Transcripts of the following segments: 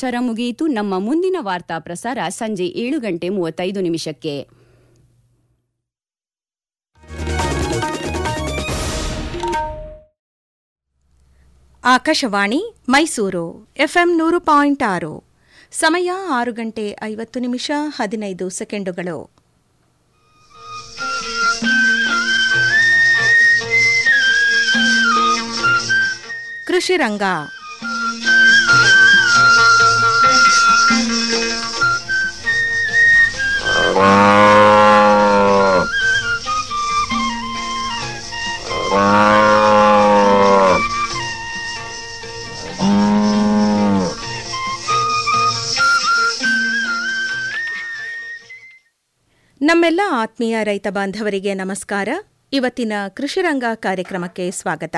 ಸಮಾಚಾರ ಮುಗಿಯಿತು ನಮ್ಮ ಮುಂದಿನ ವಾರ್ತಾ ಪ್ರಸಾರ ಸಂಜೆ ಏಳು ಗಂಟೆ ಮೂವತ್ತೈದು ನಿಮಿಷಕ್ಕೆ ಆಕಾಶವಾಣಿ ಮೈಸೂರು ಎಫ್ಎಂ ನೂರು ಪಾಯಿಂಟ್ ಆರು ಸಮಯ ಆರು ಗಂಟೆ ಐವತ್ತು ನಿಮಿಷ ಹದಿನೈದು ಸೆಕೆಂಡುಗಳು ಕೃಷಿ ರಂಗ ನಮ್ಮೆಲ್ಲ ಆತ್ಮೀಯ ರೈತ ಬಾಂಧವರಿಗೆ ನಮಸ್ಕಾರ ಇವತ್ತಿನ ಕೃಷಿರಂಗ ಕಾರ್ಯಕ್ರಮಕ್ಕೆ ಸ್ವಾಗತ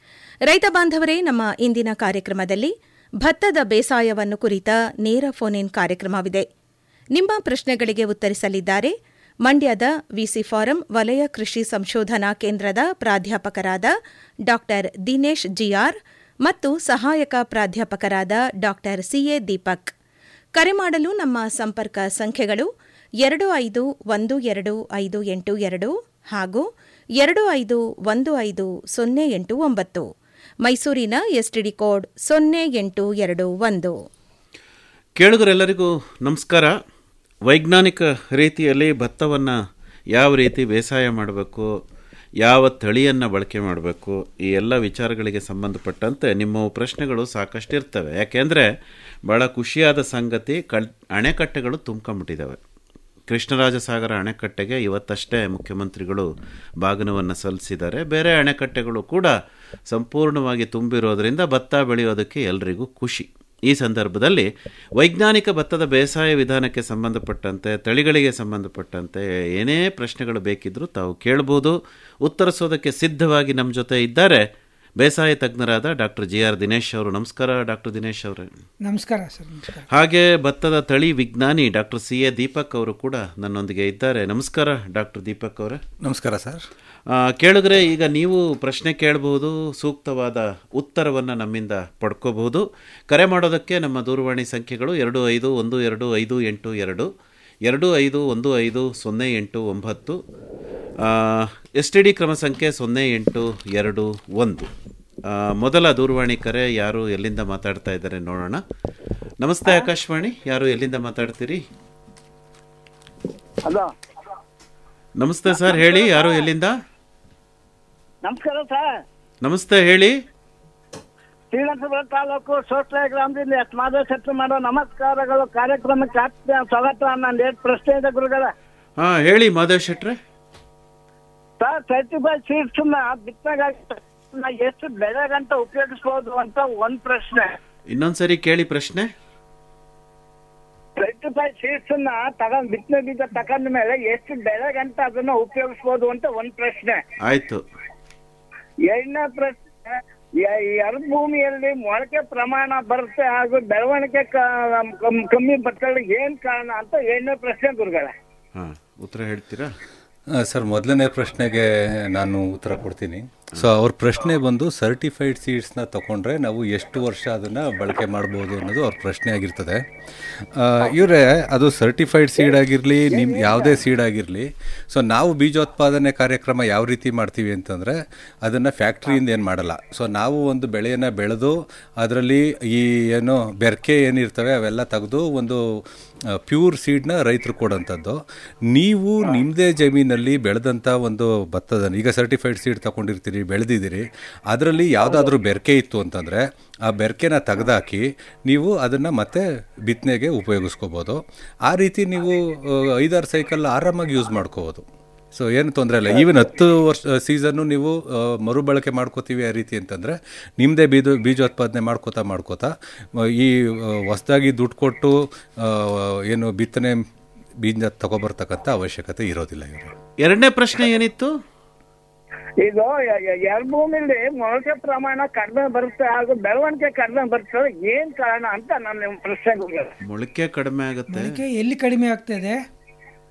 ರೈತ ಬಾಂಧವರೇ ನಮ್ಮ ಇಂದಿನ ಕಾರ್ಯಕ್ರಮದಲ್ಲಿ ಭತ್ತದ ಬೇಸಾಯವನ್ನು ಕುರಿತ ನೇರ ಫೋನ್ ಇನ್ ಕಾರ್ಯಕ್ರಮವಿದೆ ನಿಮ್ಮ ಪ್ರಶ್ನೆಗಳಿಗೆ ಉತ್ತರಿಸಲಿದ್ದಾರೆ ಮಂಡ್ಯದ ವಿಸಿ ಫಾರಂ ವಲಯ ಕೃಷಿ ಸಂಶೋಧನಾ ಕೇಂದ್ರದ ಪ್ರಾಧ್ಯಾಪಕರಾದ ಡಾ ದಿನೇಶ್ ಜಿಆರ್ ಮತ್ತು ಸಹಾಯಕ ಪ್ರಾಧ್ಯಾಪಕರಾದ ಡಾ ಸಿಎ ದೀಪಕ್ ಕರೆ ಮಾಡಲು ನಮ್ಮ ಸಂಪರ್ಕ ಸಂಖ್ಯೆಗಳು ಎರಡು ಐದು ಒಂದು ಎರಡು ಐದು ಎಂಟು ಎರಡು ಹಾಗೂ ಎರಡು ಐದು ಒಂದು ಐದು ಸೊನ್ನೆ ಎಂಟು ಒಂಬತ್ತು ಮೈಸೂರಿನ ಎಸ್ಟಿಡಿ ಕೋಡ್ ಸೊನ್ನೆ ಎಂಟು ಎರಡು ಒಂದು ಕೇಳುಗರೆಲ್ಲರಿಗೂ ನಮಸ್ಕಾರ ವೈಜ್ಞಾನಿಕ ರೀತಿಯಲ್ಲಿ ಭತ್ತವನ್ನು ಯಾವ ರೀತಿ ಬೇಸಾಯ ಮಾಡಬೇಕು ಯಾವ ತಳಿಯನ್ನು ಬಳಕೆ ಮಾಡಬೇಕು ಈ ಎಲ್ಲ ವಿಚಾರಗಳಿಗೆ ಸಂಬಂಧಪಟ್ಟಂತೆ ನಿಮ್ಮ ಪ್ರಶ್ನೆಗಳು ಸಾಕಷ್ಟು ಇರ್ತವೆ ಯಾಕೆಂದರೆ ಭಾಳ ಖುಷಿಯಾದ ಸಂಗತಿ ಕಳ್ ಅಣೆಕಟ್ಟೆಗಳು ತುಂಬ್ಕೊಂಬಿಟ್ಟಿದ್ದಾವೆ ಕೃಷ್ಣರಾಜಸಾಗರ ಅಣೆಕಟ್ಟೆಗೆ ಇವತ್ತಷ್ಟೇ ಮುಖ್ಯಮಂತ್ರಿಗಳು ಬಾಗಿನವನ್ನು ಸಲ್ಲಿಸಿದ್ದಾರೆ ಬೇರೆ ಅಣೆಕಟ್ಟೆಗಳು ಕೂಡ ಸಂಪೂರ್ಣವಾಗಿ ತುಂಬಿರೋದ್ರಿಂದ ಭತ್ತ ಬೆಳೆಯೋದಕ್ಕೆ ಎಲ್ರಿಗೂ ಖುಷಿ ಈ ಸಂದರ್ಭದಲ್ಲಿ ವೈಜ್ಞಾನಿಕ ಭತ್ತದ ಬೇಸಾಯ ವಿಧಾನಕ್ಕೆ ಸಂಬಂಧಪಟ್ಟಂತೆ ತಳಿಗಳಿಗೆ ಸಂಬಂಧಪಟ್ಟಂತೆ ಏನೇ ಪ್ರಶ್ನೆಗಳು ಬೇಕಿದ್ರೂ ತಾವು ಕೇಳ್ಬೋದು ಉತ್ತರಿಸೋದಕ್ಕೆ ಸಿದ್ಧವಾಗಿ ನಮ್ಮ ಜೊತೆ ಇದ್ದಾರೆ ಬೇಸಾಯ ತಜ್ಞರಾದ ಡಾಕ್ಟರ್ ಜಿ ಆರ್ ದಿನೇಶ್ ಅವರು ನಮಸ್ಕಾರ ಡಾಕ್ಟರ್ ದಿನೇಶ್ ಅವರೇ ನಮಸ್ಕಾರ ಸರ್ ನಮಸ್ಕಾರ ಹಾಗೆ ಭತ್ತದ ತಳಿ ವಿಜ್ಞಾನಿ ಡಾಕ್ಟರ್ ಸಿ ಎ ದೀಪಕ್ ಅವರು ಕೂಡ ನನ್ನೊಂದಿಗೆ ಇದ್ದಾರೆ ನಮಸ್ಕಾರ ಡಾಕ್ಟರ್ ದೀಪಕ್ ಅವರೇ ನಮಸ್ಕಾರ ಸರ್ ಆ, ಕೇಳಿದ್ರೆ ಈಗ ನೀವು ಪ್ರಶ್ನೆ ಕೇಳಬಹುದು ಸೂಕ್ತವಾದ ಉತ್ತರವನ್ನು ನಮ್ಮಿಂದ ಪಡ್ಕೋಬಹುದು ಕರೆ ಮಾಡೋದಕ್ಕೆ ನಮ್ಮ ದೂರವಾಣಿ ಸಂಖ್ಯೆಗಳು ಎರಡು ಐದು ಒಂದು ಎರಡು ಐದು ಎಂಟು ಎರಡು ಎರಡು ಐದು ಒಂದು ಐದು ಸೊನ್ನೆ ಎಂಟು ಒಂಬತ್ತು ಎಸ್ ಟಿ ಡಿ ಕ್ರಮ ಸಂಖ್ಯೆ ಸೊನ್ನೆ ಎಂಟು ಎರಡು ಒಂದು ಆ, ಮೊದಲ ದೂರವಾಣಿ ಕರೆ ಯಾರು ಎಲ್ಲಿಂದ ಮಾತಾಡ್ತಾ ಇದ್ದಾರೆ ನೋಡೋಣ ನಮಸ್ತೆ ಆಕಾಶವಾಣಿ ಯಾರು ಎಲ್ಲಿಂದ ಮಾತಾಡ್ತೀರಿ ಹಲೋ ನಮಸ್ತೆ ಸರ್ ಹೇಳಿ ಯಾರು ಎಲ್ಲಿಂದ ನಮಸ್ಕಾರ ಸರ್ ನಮಸ್ತೆ ಹೇಳಿ ಶ್ರೀರಂಗಪುರ ತಾಲೂಕು ಸೋಟ್ಲೆ ಗ್ರಾಮದಿಂದ ಎಸ್ ಮಾಧವ ಶೆಟ್ಟಿ ಮಾಡೋ ನಮಸ್ಕಾರಗಳು ಕಾರ್ಯಕ್ರಮಕ್ಕೆ ಆತ್ಮೀಯ ಸ್ವಾಗತ ನಾನು ಎರಡು ಪ್ರಶ್ನೆ ಇದೆ ಗುರುಗಳ ಹಾಂ ಹೇಳಿ ಮಾಧವ್ ಶೆಟ್ರೆ ಸರ್ ಸರ್ಟಿಫೈಡ್ ಸೀಡ್ಸ್ ನ ಬಿತ್ತನೆಗಾಗಿ ಎಷ್ಟು ಬೆಳೆಗಂಟ ಉಪಯೋಗಿಸಬಹುದು ಅಂತ ಒಂದ್ ಪ್ರಶ್ನೆ ಇನ್ನೊಂದ್ಸರಿ ಕೇಳಿ ಪ್ರಶ್ನೆ ಸರ್ಟಿಫೈಡ್ ಸೀಡ್ಸ್ ನ ತಗೊಂಡ್ ಬಿತ್ತನೆ ಬೀಜ ತಗೊಂಡ ಮೇಲೆ ಎಷ್ಟು ಬೆಳೆಗಂಟ ಅದನ್ನ ಉಪಯೋಗಿಸಬಹುದು ಅಂತ ಒಂದ್ ಪ್ರಶ್ನೆ ಆಯ್ತು ಎರಡನೇ ಪ್ರಶ್ನೆ ಯ- ಎರಡು ಭೂಮಿಯಲ್ಲಿ ಮೊಳಕೆ ಪ್ರಮಾಣ ಬರುತ್ತೆ ಹಾಗೂ ಬೆಳವಣಿಗೆ ಕ- ಕಮ್- ಕಮ್ಮಿ ಬರ್ತದೆ ಏನ್ ಕಾರಣ ಅಂತ ಎರಡನೇ ಪ್ರಶ್ನೆ ಗುರುಗಳ ಹಾ ಉತ್ತರ ಹೇಳ್ತೀರಾ ಆ, ಸರ್ ಮೊದಲನೇ ಪ್ರಶ್ನೆಗೆ ನಾನು ಉತ್ತರ ಕೊಡ್ತೀನಿ ಸೊ ಅವ್ರ ಪ್ರಶ್ನೆ ಬಂದು ಸರ್ಟಿಫೈಡ್ ಸೀಡ್ಸ್ನ ತಗೊಂಡ್ರೆ ನಾವು ಎಷ್ಟು ವರ್ಷ ಅದನ್ನು ಬಳಕೆ ಮಾಡ್ಬೋದು ಅನ್ನೋದು ಅವ್ರ ಪ್ರಶ್ನೆ ಆಗಿರ್ತದೆ ಇವರೇ ಅದು ಸರ್ಟಿಫೈಡ್ ಸೀಡ್ ಆಗಿರಲಿ ನಿಮ್ಮ ಯಾವುದೇ ಸೀಡ್ ಆಗಿರಲಿ ಸೊ ನಾವು ಬೀಜೋತ್ಪಾದನೆ ಕಾರ್ಯಕ್ರಮ ಯಾವ ರೀತಿ ಮಾಡ್ತೀವಿ ಅಂತಂದರೆ ಅದನ್ನು ಫ್ಯಾಕ್ಟ್ರಿಯಿಂದ ಏನು ಮಾಡಲ್ಲ ಸೊ ನಾವು ಒಂದು ಬೆಳೆಯನ್ನು ಬೆಳೆದು ಅದರಲ್ಲಿ ಈ ಏನು ಬೆರ್ಕೆ ಏನಿರ್ತವೆ ಅವೆಲ್ಲ ತೆಗೆದು ಒಂದು ಪ್ಯೂರ್ ಸೀಡ್ನ ರೈತರು ಕೊಡೋಂಥದ್ದು ನೀವು ನಿಮ್ಮದೇ ಜಮೀನಲ್ಲಿ ಬೆಳೆದಂಥ ಒಂದು ಭತ್ತದ ಈಗ ಸರ್ಟಿಫೈಡ್ ಸೀಡ್ ತಗೊಂಡಿರ್ತೀರಿ ಬೆಳೆದಿದ್ದೀರಿ ಅದರಲ್ಲಿ ಯಾವುದಾದ್ರೂ ಬೆರಕೆ ಇತ್ತು ಅಂತಂದರೆ ಆ ಬೆರಕೆನ ತೆಗೆದಾಕಿ ನೀವು ಅದನ್ನು ಮತ್ತೆ ಬಿತ್ತನೆಗೆ ಉಪಯೋಗಿಸ್ಕೋಬೋದು ಆ ರೀತಿ ನೀವು ಆ, ಐದಾರು ಸೈಕಲ್ ಆರಾಮಾಗಿ ಯೂಸ್ ಮಾಡ್ಕೋಬೋದು ಸೊ ಏನು ತೊಂದರೆ ಇಲ್ಲ ಈವನ್ ಹತ್ತು ವರ್ಷ ಸೀಸನ್ನು ನೀವು ಆ, ಮರುಬಳಕೆ ಮಾಡ್ಕೋತೀವಿ ಆ ರೀತಿ ಅಂತಂದರೆ ನಿಮ್ಮದೇ ಬೀಜ ಬೀಜೋತ್ಪಾದನೆ ಮಾಡ್ಕೋತಾ ಮಾಡ್ಕೋತಾ ಆ, ಈ ಹೊಸದಾಗಿ ದುಡ್ಡು ಕೊಟ್ಟು ಆ, ಏನು ಬಿತ್ತನೆ ಬೀಜ ತಗೊಬರ್ತಕ್ಕಂಥ ಅವಶ್ಯಕತೆ ಇರೋದಿಲ್ಲ ಇವರು ಎರಡನೇ ಪ್ರಶ್ನೆ ಏನಿತ್ತು ಇದು ಯ- ಯ- ಎರಡು ಭೂಮಿಲಿ ಮೊಳಕೆ ಪ್ರಮಾಣ ಕಡಿಮೆ ಬರುತ್ತೆ ಹಾಗೂ ಬೆಳವಣಿಗೆ ಕಡಿಮೆ ಬರ್ತದೆ ಏನ್ ಕಾರಣ ಅಂತ ನನ್ನ ಪ್ರಶ್ನೆ ಗುರುಗಳ ಮೊಳಕೆ ಕಡಿಮೆ ಆಗುತ್ತೆ ಮೊಳಕೆ ಎಲ್ಲಿ ಕಡಿಮೆ ಆಗ್ತದೆ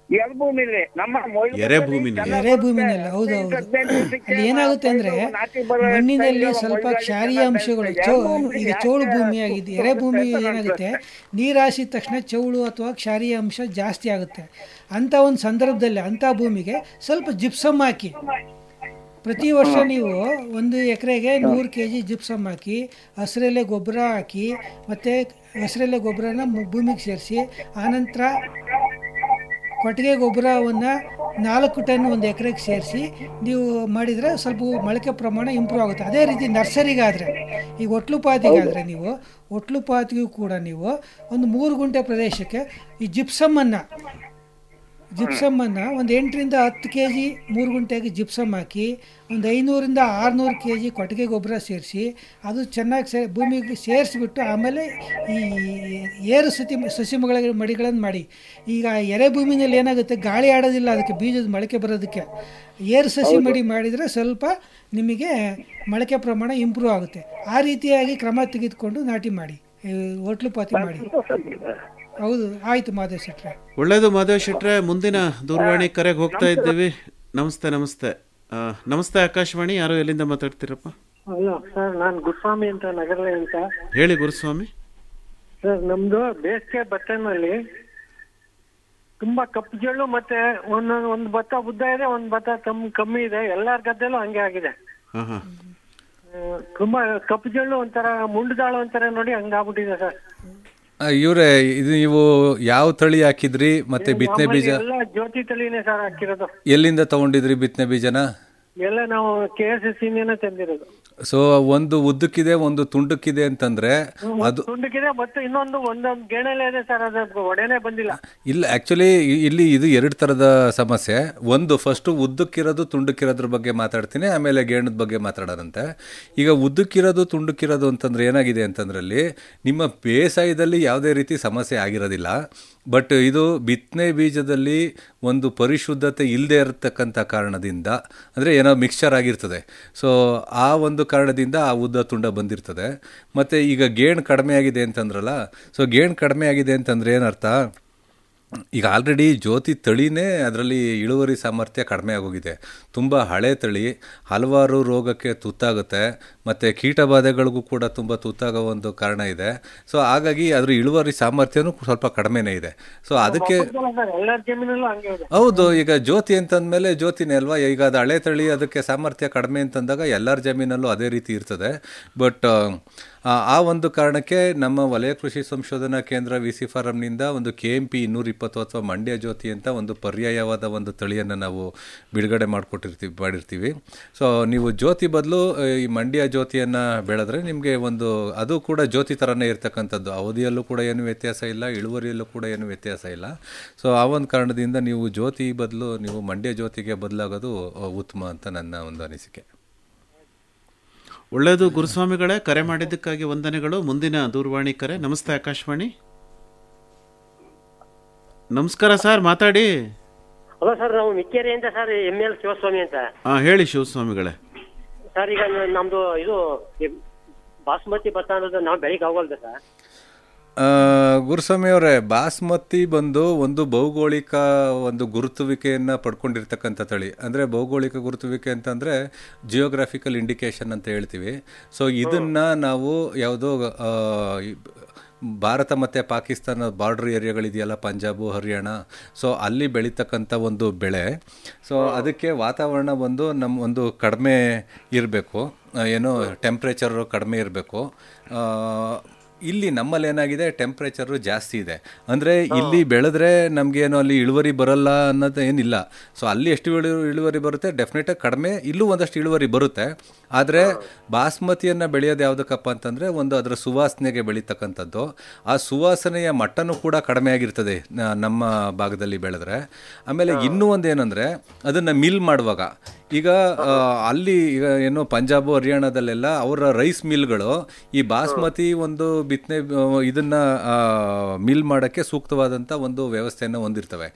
ಎರೆ ಭೂಮಿಲಿ ನಮ್ಮ ಮೊಯ್ಲು ಎರೆ ಭೂಮಿಲಿ. ಚೆನ್ನಾಗ್ ಎರೆ ಭೂಮಿನಲ್ಲಿ ಬರುತ್ತೆ. ಹೌದು ಹೌದು ಹದಿನೈದು ದಿವ್ಸಕ್ಕೆ ಅಲ್ಲಿ ಏನಾಗುತ್ತೆ ಅಂದ್ರೆ ನಾಟಿ ಬರೋ ಮಣ್ಣಿನಲ್ಲಿ style ಸ್ವಲ್ಪ ಮೊಯ್ಲು ಕ್ಷಾರೀಯ ಚೆನ್ನಾಗ್ ಅಂಶಗಳು ಬೆಳೆಯುತ್ತೆ. ಚೌ ಎರೆ ಭೂಮಿ ಈಗ ಯಾಕೆ ಚೌಳು ಭೂಮಿ ಆಗಿದೆ ಎರೆ ಭೂಮಿ ಸ್ವಲ್ಪ ಏನಾಗುತ್ತೆ ನೀರು ಹಾಸಿದ ತಕ್ಷಣ ಚೌಳು ಅಥವಾ ಕ್ಷಾರೀಯ ಅಂಶ ಜಾಸ್ತಿ ಆಗುತ್ತೆ ಅಂಥ ಒಂದು ಸಂದರ್ಭದಲ್ಲಿ ಅಂಥ ಭೂಮಿಗೆ ಸ್ವಲ್ಪ ಜಿಪ್ಸಮ್ ಹಾಕಿ ಪ್ರತಿ ವರ್ಷ ನೀವು ಒಂದು ಎಕರೆಗೆ ನೂರು ಕೆ ಜಿ ಜಿಪ್ಸಮ್ ಹಾಕಿ ಹಸಿರೆಲೆ ಗೊಬ್ಬರ ಹಾಕಿ ಮತ್ತು ಹಸಿರೆಲೆ ಗೊಬ್ಬರನ ಮು- ಭೂಮಿಗೆ ಸೇರಿಸಿ ಆನಂತರ ಕೊಟ್ಟಿಗೆ ಗೊಬ್ಬರವನ್ನು ನಾಲ್ಕು ಟನ್ ಒಂದು ಎಕರೆಗೆ ಸೇರಿಸಿ ನೀವು ಮಾಡಿದರೆ ಸ್ವಲ್ಪ ಮೊಳಕೆ ಪ್ರಮಾಣ ಇಂಪ್ರೂವ್ ಆಗುತ್ತೆ ಅದೇ ರೀತಿ ನರ್ಸರಿಗಾದರೆ ಈಗ ಒಟ್ಲುಪಾತಿಗಾದರೆ ನೀವು ಒಟ್ಲುಪಾತಿಗೂ ಕೂಡ ನೀವು ಒಂದು ಮೂರು ಗುಂಟೆ ಪ್ರದೇಶಕ್ಕೆ ಈ ಜಿಪ್ಸಮ್ಮನ್ನು ಜಿಪ್ಸಮ್ಮನ್ನು ಒಂದು ಎಂಟರಿಂದ ಹತ್ತು ಕೆ ಜಿ ಮೂರು ಗುಂಟೆಗೆ ಜಿಪ್ಸಮ್ ಹಾಕಿ ಒಂದು ಐನೂರಿಂದ ಆರುನೂರು ಕೆ ಜಿ ಕೊಟ್ಟಿಗೆ ಗೊಬ್ಬರ ಸೇರಿಸಿ ಅದು ಚೆನ್ನಾಗಿ ಸೇ ಭೂಮಿಗೆ ಸೇರಿಸ್ಬಿಟ್ಟು ಆಮೇಲೆ ಈ ಏರು ಸತಿ ಸಸಿಮಗಳ ಮಡಿಗಳನ್ನು ಮಾಡಿ ಈಗ ಎರೆ ಭೂಮಿನಲ್ಲಿ ಏನಾಗುತ್ತೆ ಗಾಳಿ ಆಡೋದಿಲ್ಲ ಅದಕ್ಕೆ ಬೀಜದ ಮೊಳಕೆ ಬರೋದಕ್ಕೆ ಏರು ಸಸಿ ಮಡಿ ಮಾಡಿದರೆ ಸ್ವಲ್ಪ ನಿಮಗೆ ಮೊಳಕೆ ಪ್ರಮಾಣ ಇಂಪ್ರೂವ್ ಆಗುತ್ತೆ ಆ ರೀತಿಯಾಗಿ ಕ್ರಮ ತೆಗೆದುಕೊಂಡು ನಾಟಿ ಮಾಡಿ ಈ ಹೋಟ್ಲು ಪಾತಿ ಮಾಡಿ ಹೌದು ಆಯಿತು ಮಾದೇವ್ ಶೆಟ್ರೆ ಒಳ್ಳೇದು ಮಾದೇವ್ ಶೆಟ್ರೆ ಮುಂದಿನ ದೂರವಾಣಿ ಕರೆಗೆ ಹೋಗ್ತಾ ಇದ್ದೀವಿ ನಮಸ್ತೆ ನಮಸ್ತೆ ಆ, ನಮಸ್ತೆ ಆಕಾಶವಾಣಿ ಯಾರು ಎಲ್ಲಿಂದ ಮಾತಾಡ್ತೀರಪ್ಪ ಹಲೋ ಸರ್ ನಾನು ಗುರುಸ್ವಾಮಿ ಅಂತ ನಗರಲೆ ಅಂತ ಹೇಳಿ ಗುರುಸ್ವಾಮಿ ಸರ್ ನಮ್ದು ಬೇಸಿಗೆ ಭತ್ತನಲ್ಲಿ ತುಂಬಾ ಕಪ್ಪು ಜಳ್ಳು ಮತ್ತೆ ಒಂದೊಂದು ಒಂದು ಭತ್ತ ಉದ್ದ ಇದೆ ಒಂದು ಭತ್ತ ಕಮ್ ಕಮ್ಮಿ ಇದೆ ಎಲ್ಲಾರ ಗದ್ದೆಲೂ ಹಂಗೆ ಆಗಿದೆ ಹಾಂ ಹಾಂ ಆ, ತುಂಬಾ ಕಪ್ಪು ಜಳ್ಳು ಒಂಥರ ಮುಂಡುದಾಳು ಅಂತಾರೆ ನೋಡಿ ಹಂಗಾಗ್ಬಿಟ್ಟಿದೆ ಸರ್ ಇವರೇ ಇದು ನೀವು ಯಾವ ತಳಿ ಹಾಕಿದ್ರಿ ಮತ್ತೆ ಬಿತ್ತನೆ ಬೀಜ ಎಲ್ಲ ಜ್ಯೋತಿ ತಳಿನೇ ಸರ್ ಹಾಕಿರೋದು ಎಲ್ಲಿಂದ ತಗೊಂಡಿದ್ರಿ ಬಿತ್ತನೆ ಬೀಜನ ಎಲ್ಲ ನಾವು ಕೆ ಎಸ್ ಎಸ್ ತಂದಿರೋದು ಸೊ ಒಂದು ಉದ್ದಕ್ಕಿದೆ ಒಂದು ತುಂಡಕ್ಕಿದೆ ಅಂತಂದ್ರೆ ಅದು ತುಂಡಕ್ಕಿದೆ ಮತ್ತೆ ಇನ್ನೊಂದು ಒಂದೊಂದು ಗೆಣೆಲೆ ಇದೆ ಸರ್ ಅದು ಒಡೆನೆ ಬಂದಿಲ್ಲ ಇಲ್ಲ ಆಕ್ಚುಲಿ ಇಲ್ಲಿ ಇದು ಎರಡು ಥರದ ಸಮಸ್ಯೆ ಒಂದು ಫಸ್ಟು ಉದ್ದಕ್ಕಿರೋದು ತುಂಡಕ್ಕಿರೋದ್ರ ಬಗ್ಗೆ ಮಾತಾಡ್ತೀನಿ ಆಮೇಲೆ ಗೇಣದ ಬಗ್ಗೆ ಮಾತಾಡೋದಂತೆ ಈಗ ಉದ್ದಕ್ಕಿರೋದು ತುಂಡಕ್ಕಿರೋದು ಅಂತಂದ್ರೆ ಏನಾಗಿದೆ ಅಂತಂದ್ರಲ್ಲಿ ನಿಮ್ಮ ಬೇಸಾಯದಲ್ಲಿ ಯಾವುದೇ ರೀತಿ ಸಮಸ್ಯೆ ಆಗಿರೋದಿಲ್ಲ ಬಟ್ ಇದು ಬಿತ್ತನೆ ಬೀಜದಲ್ಲಿ ಒಂದು ಪರಿಶುದ್ಧತೆ ಇಲ್ಲದೆ ಇರತಕ್ಕಂಥ ಕಾರಣದಿಂದ ಅಂದರೆ ಏನೋ ಮಿಕ್ಸ್ಚರ್ ಆಗಿರ್ತದೆ ಸೊ ಆ ಒಂದು ಕಾರಣದಿಂದ ಆ ಉದ್ದ ತುಂಡ ಬಂದಿರ್ತದೆ ಮತ್ತು ಈಗ ಗೇಣು ಕಡಿಮೆ ಆಗಿದೆ ಅಂತಂದ್ರಲ್ಲ ಸೊ ಗೇಣು ಕಡಿಮೆ ಆಗಿದೆ ಅಂತಂದ್ರೆ ಏನರ್ಥ ಈಗ ಆಲ್ರೆಡಿ ಜ್ಯೋತಿ ತಳಿನೇ ಅದರಲ್ಲಿ ಇಳುವರಿ ಸಾಮರ್ಥ್ಯ ಕಡಿಮೆ ಆಗೋಗಿದೆ ತುಂಬ ಹಳೆ ತಳಿ ಹಲವಾರು ರೋಗಕ್ಕೆ ತುತ್ತಾಗುತ್ತೆ ಮತ್ತು ಕೀಟಬಾಧೆಗಳಿಗೂ ಕೂಡ ತುಂಬ ತುತ್ತಾಗೋ ಒಂದು ಕಾರಣ ಇದೆ ಸೊ ಹಾಗಾಗಿ ಅದ್ರ ಇಳುವರಿ ಸಾಮರ್ಥ್ಯನೂ ಸ್ವಲ್ಪ ಕಡಿಮೆನೇ ಇದೆ ಸೊ ಅದಕ್ಕೆ ಸರ್ ಎಲ್ಲರ ಜಮೀನಲ್ಲೂ ಹಂಗೆ ಇದೆ ಹೌದು ಈಗ ಜ್ಯೋತಿ ಅಂತಂದಮೇಲೆ ಜ್ಯೋತಿನೇ ಅಲ್ವಾ ಈಗ ಅದು ಹಳೆ ತಳಿ ಅದಕ್ಕೆ ಸಾಮರ್ಥ್ಯ ಕಡಿಮೆ ಅಂತಂದಾಗ ಎಲ್ಲರ ಜಮೀನಲ್ಲೂ ಅದೇ ರೀತಿ ಇರ್ತದೆ ಬಟ್ ಆ ಒಂದು ಕಾರಣಕ್ಕೆ ನಮ್ಮ ವಲಯ ಕೃಷಿ ಸಂಶೋಧನಾ ಕೇಂದ್ರ ವಿ ಸಿ ಫಾರಂನಿಂದ ಒಂದು ಕೆ ಎಂ ಪಿ ಇನ್ನೂರ ಇಪ್ಪತ್ತು ಅಥವಾ ಮಂಡ್ಯ ಜ್ಯೋತಿ ಅಂತ ಒಂದು ಪರ್ಯಾಯವಾದ ಒಂದು ತಳಿಯನ್ನು ನಾವು ಬಿಡುಗಡೆ ಮಾಡಿಕೊಟ್ಟಿರ್ತೀವಿ ಮಾಡಿರ್ತೀವಿ ಸೊ ನೀವು ಜ್ಯೋತಿ ಬದಲು ಈ ಮಂಡ್ಯ ಜ್ಯೋತಿಯನ್ನು ಬೆಳೆದ್ರೆ ನಿಮಗೆ ಒಂದು ಅದು ಕೂಡ ಜ್ಯೋತಿ ಥರನೇ ಇರ್ತಕ್ಕಂಥದ್ದು ಅವಧಿಯಲ್ಲೂ ಕೂಡ ಏನು ವ್ಯತ್ಯಾಸ ಇಲ್ಲ ಇಳುವರಿಯಲ್ಲೂ ಕೂಡ ಏನು ವ್ಯತ್ಯಾಸ ಇಲ್ಲ ಸೊ ಆ ಒಂದು ಕಾರಣದಿಂದ ನೀವು ಜ್ಯೋತಿ ಬದಲು ನೀವು ಮಂಡ್ಯ ಜ್ಯೋತಿಗೆ ಬದಲಾಗೋದು ಅ, ಉತ್ತಮ ಅಂತ ನನ್ನ ಒಂದು ಅನಿಸಿಕೆ ಒಳ್ಳೆಯದು ಗುರುಸ್ವಾಮಿಗಳೇ ಕರೆ ಮಾಡಿದ್ದಕ್ಕಾಗಿ ವಂದನೆಗಳು ಮುಂದಿನ ದೂರವಾಣಿ ಕರೆ ನಮಸ್ತೆ ಆಕಾಶವಾಣಿ ನಮಸ್ಕಾರ ಸರ್ ಮಾತಾಡಿ ಹಲೋ ಸರ್ ನಾವು ಮಿಕ್ಕೇರಿಯಿಂದ ಸರ್ ಎಮ್ ಎಲ್ ಶಿವಸ್ವಾಮಿ ಅಂತ ಹಾಂ ಹೇಳಿ ಶಿವಸ್ವಾಮಿಗಳೇ ಸರ್ ಈಗ ನ- ನಮ್ದು ಇದು ಈ ಬಾಸ್ಮತಿ ಭತ್ತ ಅನ್ನೋದು ನಾವು ಬೆಳಿಗ್ಗೆ ಆಗೋಲ್ದ ಸರ್ ಆ, ಗುರುಸ್ವಾಮಿ ಅವರೇ ಬಾಸ್ಮತಿ ಬಂದು ಒಂದು ಭೌಗೋಳಿಕ ಒಂದು ಗುರುತುವಿಕೆಯನ್ನು ಪಡ್ಕೊಂಡಿರ್ತಕ್ಕಂಥ ತಳಿ ಅಂದರೆ ಭೌಗೋಳಿಕ ಗುರುತುವಿಕೆ ಅಂತಂದರೆ ಜಿಯೋಗ್ರಾಫಿಕಲ್ ಇಂಡಿಕೇಶನ್ ಅಂತ ಹೇಳ್ತೀವಿ ಸೊ ಇದನ್ನು ನಾವು ಯಾವುದೋ ಆ, ಈ ಭಾರತ ಮತ್ತು ಪಾಕಿಸ್ತಾನ ಬಾರ್ಡ್ರ್ ಏರಿಯಾಗಳಿದೆಯಲ್ಲ ಪಂಜಾಬು ಹರಿಯಾಣ ಸೊ ಅಲ್ಲಿ ಬೆಳೀತಕ್ಕಂಥ ಒಂದು ಬೆಳೆ ಸೊ ಅದಕ್ಕೆ ವಾತಾವರಣ ಬಂದು ನಮ್ಮ ಒಂದು ಕಡಿಮೆ ಇರಬೇಕು ಏನೋ ಟೆಂಪ್ರೇಚರು ಕಡಿಮೆ ಇರಬೇಕು ಇಲ್ಲಿ ನಮ್ಮಲ್ಲಿ ಏನಾಗಿದೆ ಟೆಂಪ್ರೇಚರು ಜಾಸ್ತಿ ಇದೆ ಅಂದರೆ ಇಲ್ಲಿ ಬೆಳೆದ್ರೆ ನಮಗೇನು ಅಲ್ಲಿ ಇಳುವರಿ ಬರಲ್ಲ ಅನ್ನೋದು ಏನಿಲ್ಲ ಸೊ ಅಲ್ಲಿ ಎಷ್ಟು ಇಳು ಇಳುವರಿ ಬರುತ್ತೆ ಡೆಫಿನೆಟಾಗಿ ಕಡಿಮೆ ಇಲ್ಲೂ ಒಂದಷ್ಟು ಇಳುವರಿ ಬರುತ್ತೆ ಆದರೆ ಬಾಸ್ಮತಿಯನ್ನು ಬೆಳೆಯೋದು ಯಾವುದಕ್ಕಪ್ಪ ಅಂತಂದರೆ ಒಂದು ಅದರ ಸುವಾಸನೆಗೆ ಬೆಳೀತಕ್ಕಂಥದ್ದು ಆ ಸುವಾಸನೆಯ ಮಟ್ಟನೂ ಕೂಡ ಕಡಿಮೆ ಆಗಿರ್ತದೆ ನ- ನಮ್ಮ ಭಾಗದಲ್ಲಿ ಬೆಳೆದ್ರೆ ಆಮೇಲೆ ಇನ್ನೂ ಒಂದು ಏನಂದರೆ ಅದನ್ನು ಮಿಲ್ ಮಾಡುವಾಗ ಈಗ ಆ, ಅಲ್ಲಿ ಈಗ ಏನು ಪಂಜಾಬು ಹರಿಯಾಣದಲ್ಲೆಲ್ಲ ಅವರ ರೈಸ್ ಮಿಲ್ಗಳು ಈ ಬಾಸ್ಮತಿ ಒಂದು ಬಿತ್ತನೆ ಇದನ್ನು ಮಿಲ್ ಮಾಡೋಕ್ಕೆ ಸೂಕ್ತವಾದಂಥ ಒಂದು ವ್ಯವಸ್ಥೆಯನ್ನು ಹೊಂದಿರ್ತವೆ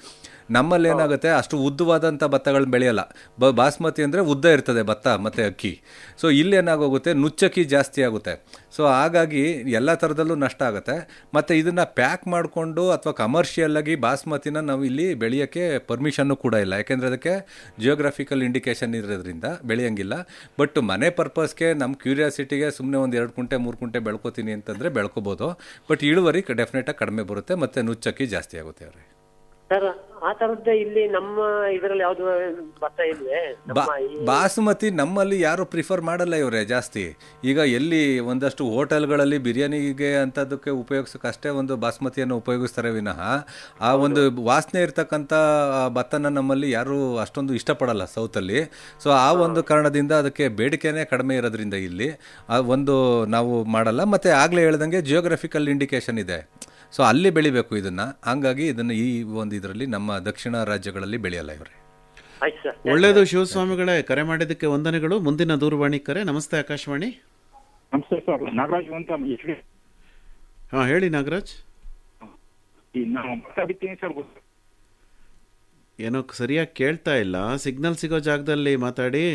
ನಮ್ಮಲ್ಲಿ ಏನಾಗುತ್ತೆ ಅಷ್ಟು ಉದ್ದವಾದಂಥ ಭತ್ತಗಳನ್ನ ಬೆಳೆಯಲ್ಲ ಬ ಬಾಸ್ಮತಿ ಅಂದರೆ ಉದ್ದ ಇರ್ತದೆ ಭತ್ತ ಮತ್ತು ಅಕ್ಕಿ ಸೊ ಇಲ್ಲಿ ಏನಾಗೋಗುತ್ತೆ ನುಚ್ಚಕ್ಕಿ ಜಾಸ್ತಿ ಆಗುತ್ತೆ ಸೊ ಹಾಗಾಗಿ ಎಲ್ಲ ಥರದಲ್ಲೂ ನಷ್ಟ ಆಗುತ್ತೆ ಮತ್ತು ಇದನ್ನು ಪ್ಯಾಕ್ ಮಾಡಿಕೊಂಡು ಅಥವಾ ಕಮರ್ಷಿಯಲ್ ಆಗಿ ಬಾಸ್ಮತಿನ ನಾವು ಇಲ್ಲಿ ಬೆಳೆಯೋಕ್ಕೆ ಪರ್ಮಿಷನ್ನು ಕೂಡ ಇಲ್ಲ ಯಾಕೆಂದರೆ ಅದಕ್ಕೆ ಜಿಯೋಗ್ರಫಿಕಲ್ ಇಂಡಿಕೇಶನ್ ಇರೋದ್ರಿಂದ ಬೆಳೆಯಂಗಿಲ್ಲ ಬಟ್ ಮನೆ ಪರ್ಪಸ್ಗೆ ನಮ್ಮ ಕ್ಯೂರಿಯಾಸಿಟಿಗೆ ಸುಮ್ಮನೆ ಒಂದು ಎರಡು ಕುಂಟೆ ಮೂರು ಕುಂಟೆ ಬೆಳ್ಕೊತೀನಿ ಅಂತಂದರೆ ಬೆಳ್ಕೊಬೋದು ಬಟ್ ಇಳುವರಿ ಡೆಫಿನೆಟಾಗಿ ಕಡಿಮೆ ಬರುತ್ತೆ ಮತ್ತು ನುಚ್ಚಕ್ಕಿ ಜಾಸ್ತಿ ಆಗುತ್ತೆ ಅವ್ರಿಗೆ ಸರ್ ಆ ತರದ್ದೇ ಇಲ್ಲಿ ನಮ್ಮ ಇದರಲ್ಲಿ ಯಾವ್ದು ಭತ್ತ ಇಲ್ವೇ ಬಾ ನಮ್ಮ ಈ ಬಾಸುಮತಿ ನಮ್ಮಲ್ಲಿ ಯಾರು ಪ್ರಿಫರ್ ಮಾಡಲ್ಲ ಇವರೇ ಜಾಸ್ತಿ ಈಗ ಎಲ್ಲಿ ಒಂದಷ್ಟು ಹೋಟೆಲ್ಗಳಲ್ಲಿ ಬಿರಿಯಾನಿಗೆ ಅಂಥದ್ದಕ್ಕೆ ಉಪಯೋಗಿಸೋಕೆ ಅಷ್ಟೇ ಒಂದು ಬಾಸ್ಮತಿಯನ್ನು ಉಪಯೋಗಿಸ್ತಾರೆ ವಿನಃ ಆ ಒಂದು ವಾಸನೆ ಇರ್ತಕ್ಕಂಥ ಭತ್ತನ ನಮ್ಮಲ್ಲಿ ಯಾರು ಅಷ್ಟೊಂದು ಇಷ್ಟಪಡಲ್ಲ ಸೌತಲ್ಲಿ ಸೊ ಆ ಒಂದು ಕಾರಣದಿಂದ ಅದಕ್ಕೆ ಬೇಡಿಕೆನೇ ಕಡಿಮೆ ಇರೋದ್ರಿಂದ ಇಲ್ಲಿ ಆ ಒಂದು ನಾವು ಮಾಡಲ್ಲ ಮತ್ತು ಆಗಲೇ ಹೇಳ್ದಂಗೆ ಜಿಯೋಗ್ರಫಿಕಲ್ ಇಂಡಿಕೇಶನ್ ಇದೆ ಸೊ ಅಲ್ಲಿ ಬೆಳಿಬೇಕು ಇದನ್ನು ಹಂಗಾಗಿ ಇದನ್ನು ಈ ಒಂದು ಇದರಲ್ಲಿ ನಮ್ಮ ದಕ್ಷಿಣ ರಾಜ್ಯಗಳಲ್ಲಿ ಬೆಳೆಯಲ್ಲ ಇವರೇ ಆಯ್ತು ಸರ್ ಒಳ್ಳೆಯದು ಶಿವಸ್ವಾಮಿಗಳೇ ಕರೆ ಮಾಡಿದ್ದಕ್ಕೆ ವಂದನೆಗಳು ಮುಂದಿನ ದೂರವಾಣಿ ಕರೆ ನಮಸ್ತೆ ಆಕಾಶವಾಣಿ ನಮಸ್ತೆ ಸರ್ ನಾಗರಾಜ್ ಅಂತ ಎಚ್ ಡಿ ಹಾಂ ಹೇಳಿ ನಾಗರಾಜ್ ನಾವು ಭತ್ತ ಬಿತ್ತೀನಿ ಸರ್ ಏನೋ ಸರಿಯಾಗಿ ಕೇಳ್ತಾ ಇಲ್ಲ ಸಿಗ್ನಲ್ ಸಿಗೋ ಜಾಗದಲ್ಲಿ ಮಾತಾಡಿ